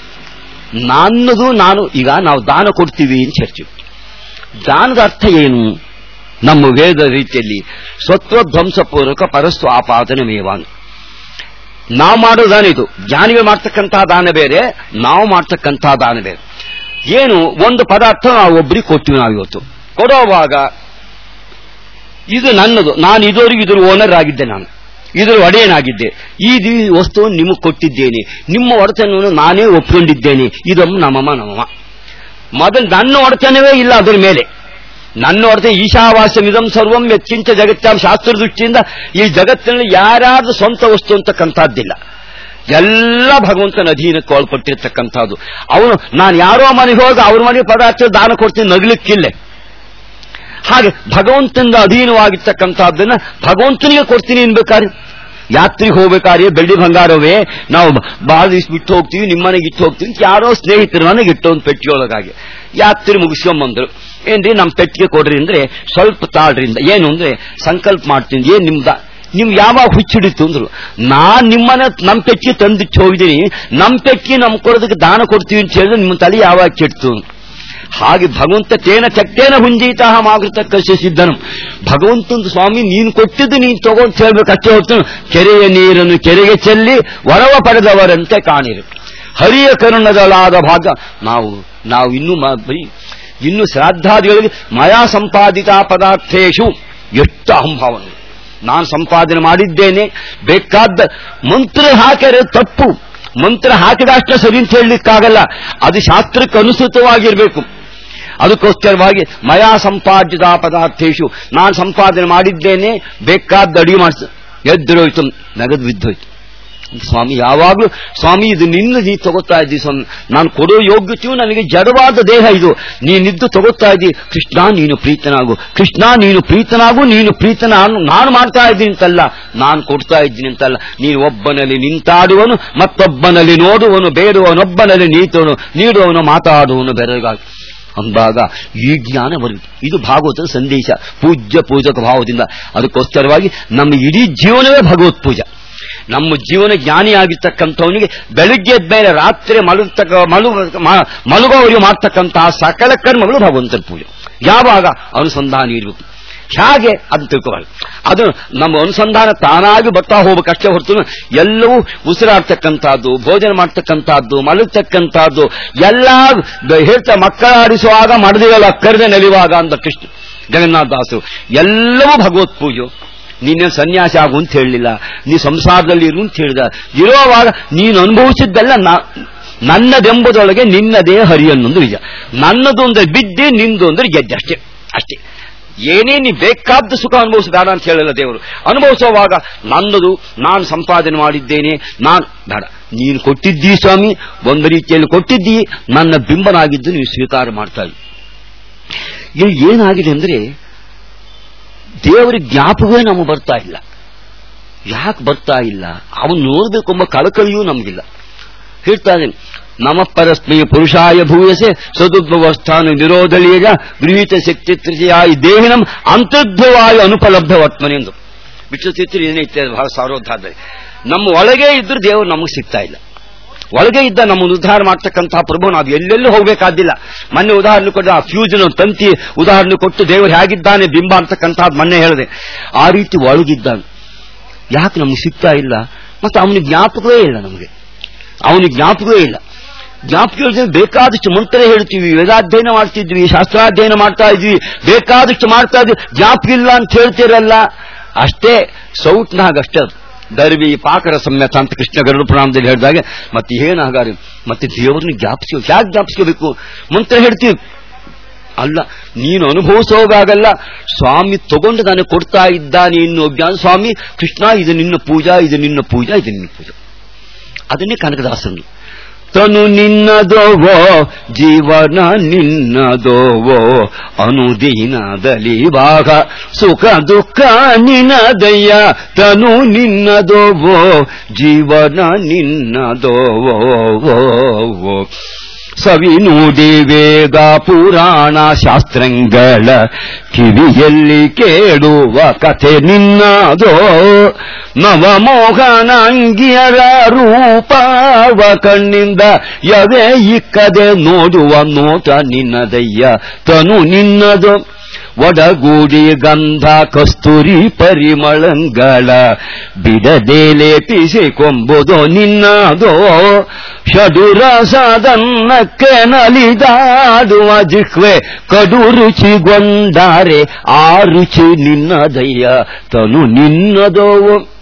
ನನ್ನದು ನಾನು ಈಗ ನಾವು ದಾನ ಕೊಡ್ತೀವಿ ಅಂತ ಹೇಳ್ತೀವಿ ದಾನದ ಅರ್ಥ ಏನು ನಮ್ಮ ವೇದ ರೀತಿಯಲ್ಲಿ ಸ್ವತ್ವಧ್ವಂಸಪೂರ್ವಕ ಪರಸ್ತು ಆಪಾದನೆ ಮೇವಾನ್ ನಾವು ಮಾಡೋ ದಾನ ಇದು ಜ್ಞಾನಿಗೆ ಮಾಡ್ತಕ್ಕಂತಹ ದಾನ ಬೇರೆ ನಾವು ಮಾಡ್ತಕ್ಕಂತಹ ದಾನ ಬೇರೆ ಏನು ಒಂದು ಪದಾರ್ಥ ನಾವು ಒಬ್ಬರಿಗೆ ಕೊಟ್ಟಿವಿ ನಾವು ಇವತ್ತು ಕೊಡೋವಾಗ ಇದು ನನ್ನದು ನಾನು ಇದುವರೆಗೂ ಇದ್ರ ಓನರ್ ಆಗಿದ್ದೆ ನಾನು ಇದರ ಒಡೆಯನಾಗಿದ್ದೆ ಈ ದಿ- ವಸ್ತುವನ್ನು ನಿಮಗೆ ಕೊಟ್ಟಿದ್ದೇನೆ ನಿಮ್ಮ ಒಡೆತನವನ್ನು ನಾನೇ ಒಪ್ಕೊಂಡಿದ್ದೇನೆ ಇದೊಮ್ಮೆ ನಮ್ಮಮ್ಮ ನಮ್ಮಮ್ಮ ಮೊದಲು ನನ್ನ ಒಡೆತನವೇ ಇಲ್ಲ ಅದರ ಮೇಲೆ ನನ್ನ ಹೊರತೆ ಈಶಾವಾಸ್ಯಮಿದಂ ಸರ್ವಂ ಎಚ್ಚಿಂಚ ಜಗತ್ತಾಂ ಶಾಸ್ತ್ರ ದೃಷ್ಟಿಯಿಂದ ಈ ಜಗತ್ತಿನಲ್ಲಿ ಯಾರ್ಯಾರ್ದು ಸ್ವಂತ ವಸ್ತು ಅಂತಕ್ಕಂಥದ್ದಿಲ್ಲ ಎಲ್ಲ ಭಗವಂತನ ಅಧೀನಕ್ಕೆ ಒಳಪಟ್ಟಿರ್ತಕ್ಕಂಥದ್ದು ಅವನು ನಾನು ಯಾರೋ ಮನೆಗೆ ಹೋಗಿ ಅವ್ರ ಮನೆಗೆ ಪದಾರ್ಥ ದಾನ ಕೊಡ್ತೀನಿ ನಗಲಿಕ್ಕಿಲ್ಲ ಹಾಗೆ ಭಗವಂತನಿಂದ ಅಧೀನವಾಗಿರ್ತಕ್ಕಂಥದ್ದನ್ನ ಭಗವಂತನಿಗೆ ಕೊಡ್ತೀನಿ ಅನ್ಬೇಕಾದ್ರೆ ಯಾತ್ರೆಗೆ ಹೋಗ್ಬೇಕಾದ್ರೆ ಬೆಳ್ಳಿ ಬಂಗಾರವೇ ನಾವು ಬಹಳ ದಿವಸ ಬಿಟ್ಟು ಹೋಗ್ತೀವಿ ನಿಮ್ಮನೆಗೆ ಇಟ್ಟು ಹೋಗ್ತೀವಿ ಅಂತ ಯಾರೋ ಸ್ನೇಹಿತರು ನನಗೆ ಇಟ್ಟು ಒಂದು ಪೆಟ್ಟಿಗೆಯೊಳಗಾಗಿ ಯಾತ್ರೆ ಮುಗಿಸ್ಕೊಂಬಂದ್ರು ಏನ್ರಿ ನಮ್ಮ ಪೆಟ್ಟಿಗೆ ಕೊಡ್ರಿ ಅಂದ್ರೆ ಸ್ವಲ್ಪ ತಾಳ್ರಿಂದ ಏನು ಅಂದ್ರೆ ಸಂಕಲ್ಪ ಮಾಡ್ತೀನಿ ಏನ್ ನಿಮ್ದ ನಿಮ್ ಯಾವಾಗ ಹುಚ್ಚಿಡಿತು ಅಂದ್ರು ನಾನ್ ನಿಮ್ಮನೆ ನಮ್ ಪೆಟ್ಟಿಗೆ ತಂದಿಟ್ಟು ಹೋಗಿದ್ದೀನಿ ನಮ್ ಪೆಟ್ಟಿಗೆ ನಮ್ ಕೊಡೋದಕ್ಕೆ ದಾನ ಕೊಡ್ತೀವಿ ಅಂತ ಹೇಳಿದ್ರೆ ನಿಮ್ಮ ತಲೆ ಯಾವಾಗ ಕೆಡ್ತು ಹಾಗೆ ಭಗವಂತ ತೇನ ಚಟ್ಟೇನ ಹುಂಜೀತ ಮಾಗೃತ ಕಶಿಸಿದ್ದನು ಭಗವಂತನ ಸ್ವಾಮಿ ನೀನು ಕೊಟ್ಟಿದ್ದು ನೀನು ತಗೊಂಡು ಹೇಳ್ಬೇಕು ಅಷ್ಟೇ ಹೊತ್ತು ಕೆರೆಯ ನೀರನ್ನು ಕೆರೆಗೆ ಚೆಲ್ಲಿ ವರವ ಪಡೆದವರಂತೆ ಕಾಣಿರು ಹರಿಯ ಕರುಣದಲಾದ ಭಾಗ ನಾವು ನಾವು ಇನ್ನೂ ಮ- ಬರೀ ಇನ್ನು ಶ್ರಾದ್ದಾದಿಗಳಿಗೆ ಮಯಾ ಸಂಪಾದಿತ ಪದಾರ್ಥೇಶು ಎಷ್ಟು ಅಹಂಭಾವನೆ ನಾನು ಸಂಪಾದನೆ ಮಾಡಿದ್ದೇನೆ ಬೇಕಾದ ಮಂತ್ರ ಹಾಕಿದ್ರೆ ತಪ್ಪು ಮಂತ್ರ ಹಾಕಿದಷ್ಟೇ ಸರಿ ಅಂತ ಹೇಳಲಿಕ್ಕಾಗಲ್ಲ ಅದು ಶಾಸ್ತ್ರಕ್ಕೆ ಅನುಸೃತವಾಗಿರಬೇಕು ಅದಕ್ಕೋಸ್ಕರವಾಗಿ ಮಯಾ ಸಂಪಾದಿತ ಪದಾರ್ಥೇಶು ನಾನು ಸಂಪಾದನೆ ಮಾಡಿದ್ದೇನೆ ಬೇಕಾದ ಅಡಿಗೆ ಮಾಡಿಸ ಎದ್ದಿರೋಯ್ತು ನಗದು ಬಿದ್ದೋಯ್ತು ಸ್ವಾಮಿ ಯಾವಾಗಲೂ ಸ್ವಾಮಿ ಇದು ನಿನ್ನ ನೀ ತಗೋತಾ ಇದ್ದಿ ಸ್ವಾಮಿ ನಾನು ಕೊಡೋ ಯೋಗ್ಯತೆಯು ನನಗೆ ಜಡವಾದ ದೇಹ ಇದು ನೀನಿದ್ದು ತಗೋತಾ ಇದ್ದಿ ಕೃಷ್ಣ ನೀನು ಪ್ರೀತನಾಗು ಕೃಷ್ಣ ನೀನು ಪ್ರೀತನಾಗು ನೀನು ಪ್ರೀತನ ನಾನು ಮಾಡ್ತಾ ಇದ್ದೀನಿ ಅಂತಲ್ಲ ನಾನು ಕೊಡ್ತಾ ಇದ್ದೀನಿ ಅಂತಲ್ಲ ನೀನು ಒಬ್ಬನಲ್ಲಿ ನಿಂತಾಡುವನು ಮತ್ತೊಬ್ಬನಲ್ಲಿ ನೋಡುವನು ಬೇಡುವನೊಬ್ಬನಲ್ಲಿ ನೀತವನು ನೀಡುವವನು ಮಾತಾಡುವನು ಬೆರಗಾಗಿ ಅಂದಾಗ ಈ ಜ್ಞಾನ ಬರುತ್ತೆ ಇದು ಭಾಗವತದ ಸಂದೇಶ ಪೂಜ್ಯ ಪೂಜಕ ಭಾವದಿಂದ ಅದಕ್ಕೋಸ್ಕರವಾಗಿ ನಮ್ಮ ಇಡೀ ಜೀವನವೇ ಭಗವತ್ ಪೂಜಾ ನಮ್ಮ ಜೀವನ ಜ್ಞಾನಿಯಾಗಿರ್ತಕ್ಕಂಥವನಿಗೆ ಬೆಳಿಗ್ಗೆ ಎದ್ದ ಮೇಲೆ ರಾತ್ರಿ ಮಲಗತಕ್ಕ ಮಲು ಮ- ಮಲಗುವವರೆಗೆ ಮಾಡ್ತಕ್ಕಂತಹ ಸಕಲ ಕರ್ಮಗಳು ಭಗವಂತನ ಪೂಜೆ ಯಾವಾಗ ಅನುಸಂಧಾನ ಇರಬೇಕು ಹೇಗೆ ಅದು ತಿಳ್ಕೋಬಾರ್ದು ಅದು ನಮ್ಮ ಅನುಸಂಧಾನ ತಾನಾಗಿ ಬರ್ತಾ ಹೋಗ್ಬೇಕಷ್ಟೇ ಹೊರತು ಎಲ್ಲವೂ ಉಸಿರಾಡ್ತಕ್ಕಂಥದ್ದು ಭೋಜನ ಮಾಡ್ತಕ್ಕಂಥದ್ದು ಮಲಗ್ತಕ್ಕಂಥದ್ದು ಎಲ್ಲ ದ- ಹೇಳ್ತಾ ಮಕ್ಕಳ ಆಡಿಸುವಾಗ ಮಡದಿಗಳು ಅಕ್ಕರದೆ ನಲಿವಾಗ ಅಂತ ಕೃಷ್ಣ ಜಗನ್ನಾಥ ದಾಸರು ಎಲ್ಲವೂ ಭಗವತ್ ಪೂಜೆ ನೀನೇ ಸನ್ಯಾಸಿ ಆಗು ಅಂತ ಹೇಳಲಿಲ್ಲ ನೀ ಸಂಸಾರದಲ್ಲಿ ಇರು ಅಂತ ಹೇಳಿದ ಇರೋವಾಗ ನೀನು ಅನುಭವಿಸಿದ್ದೆಲ್ಲ ನಾ- ನನ್ನದೆಂಬುದೊಳಗೆ ನಿನ್ನದೇ ಹರಿ ಅನ್ನೊಂದು ನಿಜ ನನ್ನದು ಅಂದ್ರೆ ಬಿದ್ದೆ ನಿಂದು ಅಂದ್ರೆ ಗೆದ್ದೆ ಅಷ್ಟೇ ಅಷ್ಟೇ ಏನೇ ನೀ ಬೇಕಾದ ಸುಖ ಅನುಭವಿಸಬೇಡ ಅಂತ ಹೇಳಲ್ಲ ದೇವರು ಅನುಭವಿಸುವಾಗ ನನ್ನದು ನಾನು ಸಂಪಾದನೆ ಮಾಡಿದ್ದೇನೆ ನಾನು ಬೇಡ ನೀನು ಕೊಟ್ಟಿದ್ದೀ ಸ್ವಾಮಿ ಒಂದು ರೀತಿಯಲ್ಲಿ ಕೊಟ್ಟಿದ್ದೀ ನನ್ನ ಬಿಂಬನಾಗಿದ್ದು ನೀವು ಸ್ವೀಕಾರ ಮಾಡ್ತಾ ಇದ್ದೀರಿ ಇಲ್ಲಿ ಏನಾಗಿದೆ ಅಂದ್ರೆ ದೇವರ ಜ್ಞಾಪಕವೇ ನಮಗೆ ಬರ್ತಾ ಇಲ್ಲ ಯಾಕೆ ಬರ್ತಾ ಇಲ್ಲ ಅವನು ನೋಡ್ಬೇಕೆಂಬ ಕಳಕಳಿಯೂ ನಮಗಿಲ್ಲ ಹೇಳ್ತಾನೆ ನಮ ಪರಸ್ಮೈ ಪುರುಷಾಯ ಭೂಯಸೆ ಸದುದ್ಭವಸ್ಥಾನ ನಿರೋಧಳೀಯ ಗೃಹೀತ ಶಕ್ತಿ ತೃತೀಯಾಯಿ ದೇಹಿನಂ ಅಂತರ್ಧ್ವವಾಯು ಅನುಪಲಬ್ಧವತ್ಮನೆ ಎಂದು ವಿಶ್ವಚಿತ್ರ ಏನೈತೆ ಬಹಳ ಸಾರೋದ್ಧಾರದಲ್ಲಿ ನಮ್ಮ ಒಳಗೆ ಇದ್ರೂ ದೇವರು ನಮಗೆ ಸಿಗ್ತಾ ಇಲ್ಲ ಒಳಗೆ ಇದ್ದ ನಮ್ಮನ್ನು ಉದ್ಧಾರ ಮಾಡ್ತಕ್ಕಂತಹ ಪ್ರಭು ನಾವು ಎಲ್ಲೆಲ್ಲೂ ಹೋಗಬೇಕಾದಿಲ್ಲ ಮೊನ್ನೆ ಉದಾಹರಣೆ ಕೊಟ್ಟು ಆ ಫ್ಯೂಜನ್ ತಂತಿ ಉದಾಹರಣೆ ಕೊಟ್ಟು ದೇವರು ಹೇಗಿದ್ದಾನೆ ಬಿಂಬ ಅಂತಕ್ಕಂಥದ್ದು ಮೊನ್ನೆ ಹೇಳಿದೆ ಆ ರೀತಿ ಒಳಗಿದ್ದಾನೆ ಯಾಕೆ ನಮ್ಗೆ ಸಿಗ್ತಾ ಇಲ್ಲ ಮತ್ತೆ ಅವನಿಗೆ ಜ್ಞಾಪಕವೇ ಇಲ್ಲ ನಮಗೆ ಅವನಿಗೆ ಜ್ಞಾಪಕವೇ ಇಲ್ಲ ಜ್ಞಾಪಕ ಇಲ್ಲದೆ ಬೇಕಾದಷ್ಟು ಮಂತ್ರ ಹೇಳ್ತೀವಿ ವೇದಾಧ್ಯಯನ ಮಾಡ್ತಿದ್ವಿ ಶಾಸ್ತ್ರಾಧ್ಯಯನ ಮಾಡ್ತಾ ಇದ್ವಿ ಬೇಕಾದಷ್ಟು ಮಾಡ್ತಾ ಇದ್ವಿ ಜ್ಞಾಪಕ ಇಲ್ಲ ಅಂತ ಹೇಳ್ತಿರಲ್ಲ ಅಷ್ಟೇ ಸೌಟ್ನಾಗಷ್ಟೇ ಅದು ದರ್ವಿ ಪಾಕರ ಸಮ್ಯತ ಅಂತ ಕೃಷ್ಣ ಗರುಡ ಪ್ರಣಾಮದಲ್ಲಿ ಹೇಳಿದಾಗ ಮತ್ತೆ ಏನಾಗಾರೆ ಮತ್ತೆ ದೇವರನ್ನ ಜ್ಞಾಪಿಸ್ಕೋ ಯಾಕೆ ಜ್ಞಾಪಿಸ್ಕೋಬೇಕು ಮಂತ್ರ ಹೇಳ್ತೀವಿ ಅಲ್ಲ ನೀನು ಅನುಭವಿಸೋಗಾಗಲ್ಲ ಸ್ವಾಮಿ ತಗೊಂಡು ನಾನು ಕೊಡ್ತಾ ಇದ್ದಾನೆ ಇನ್ನು ಜ್ಞಾನ ಸ್ವಾಮಿ ಕೃಷ್ಣ ಇದು ನಿನ್ನ ಪೂಜಾ ಇದು ನಿನ್ನ ಪೂಜಾ ಇದು ನಿನ್ನ ಪೂಜಾ ಅದನ್ನೇ ಕನಕದಾಸನು ತನು ನಿನ್ನದೋವೋ ಜೀವನ ನಿನ್ನದೋವೋ ಅನುದೀನದಲ್ಲಿ ಭಾಗ ಸುಖ ದುಃಖ ನಿನ್ನದಯ್ಯ ತನು ನಿನ್ನದೋವೋ ಜೀವನ ನಿನ್ನದೋವೋ ಸವಿ ನುಡಿ ವೇದ ಪುರಾಣ ಶಾಸ್ತ್ರಗಳ ಕಿವಿಯಲ್ಲಿ ಕೇಳುವ ಕಥೆ ನಿನ್ನದೋ ನವಮೋಹನ ಅಂಗಿಯರ ರೂಪವ ಕಣ್ಣಿಂದ ಯವೆ ಇಕ್ಕದೆ ನೋಡುವ ನೋಟ ನಿನ್ನದಯ್ಯ ತನು ನಿನ್ನದು ಒಡಗೂಡಿ ಗಂಧ ಕಸ್ತೂರಿ ಪರಿಮಳಂಗಳ ಬಿಡದೆ ಲೇಪಿಸಿಕೊಂಬುದು ನಿನ್ನದೋ ಷಡುರಸದನ್ನಕ್ಕೆ ನಲಿದಾಡುವ ಜಿಹ್ವೆ ಕಡು ರುಚಿಗೊಂಡಾರೆ ಆ ರುಚಿ ನಿನ್ನದಯ್ಯ ತನು ನಿನ್ನದೋ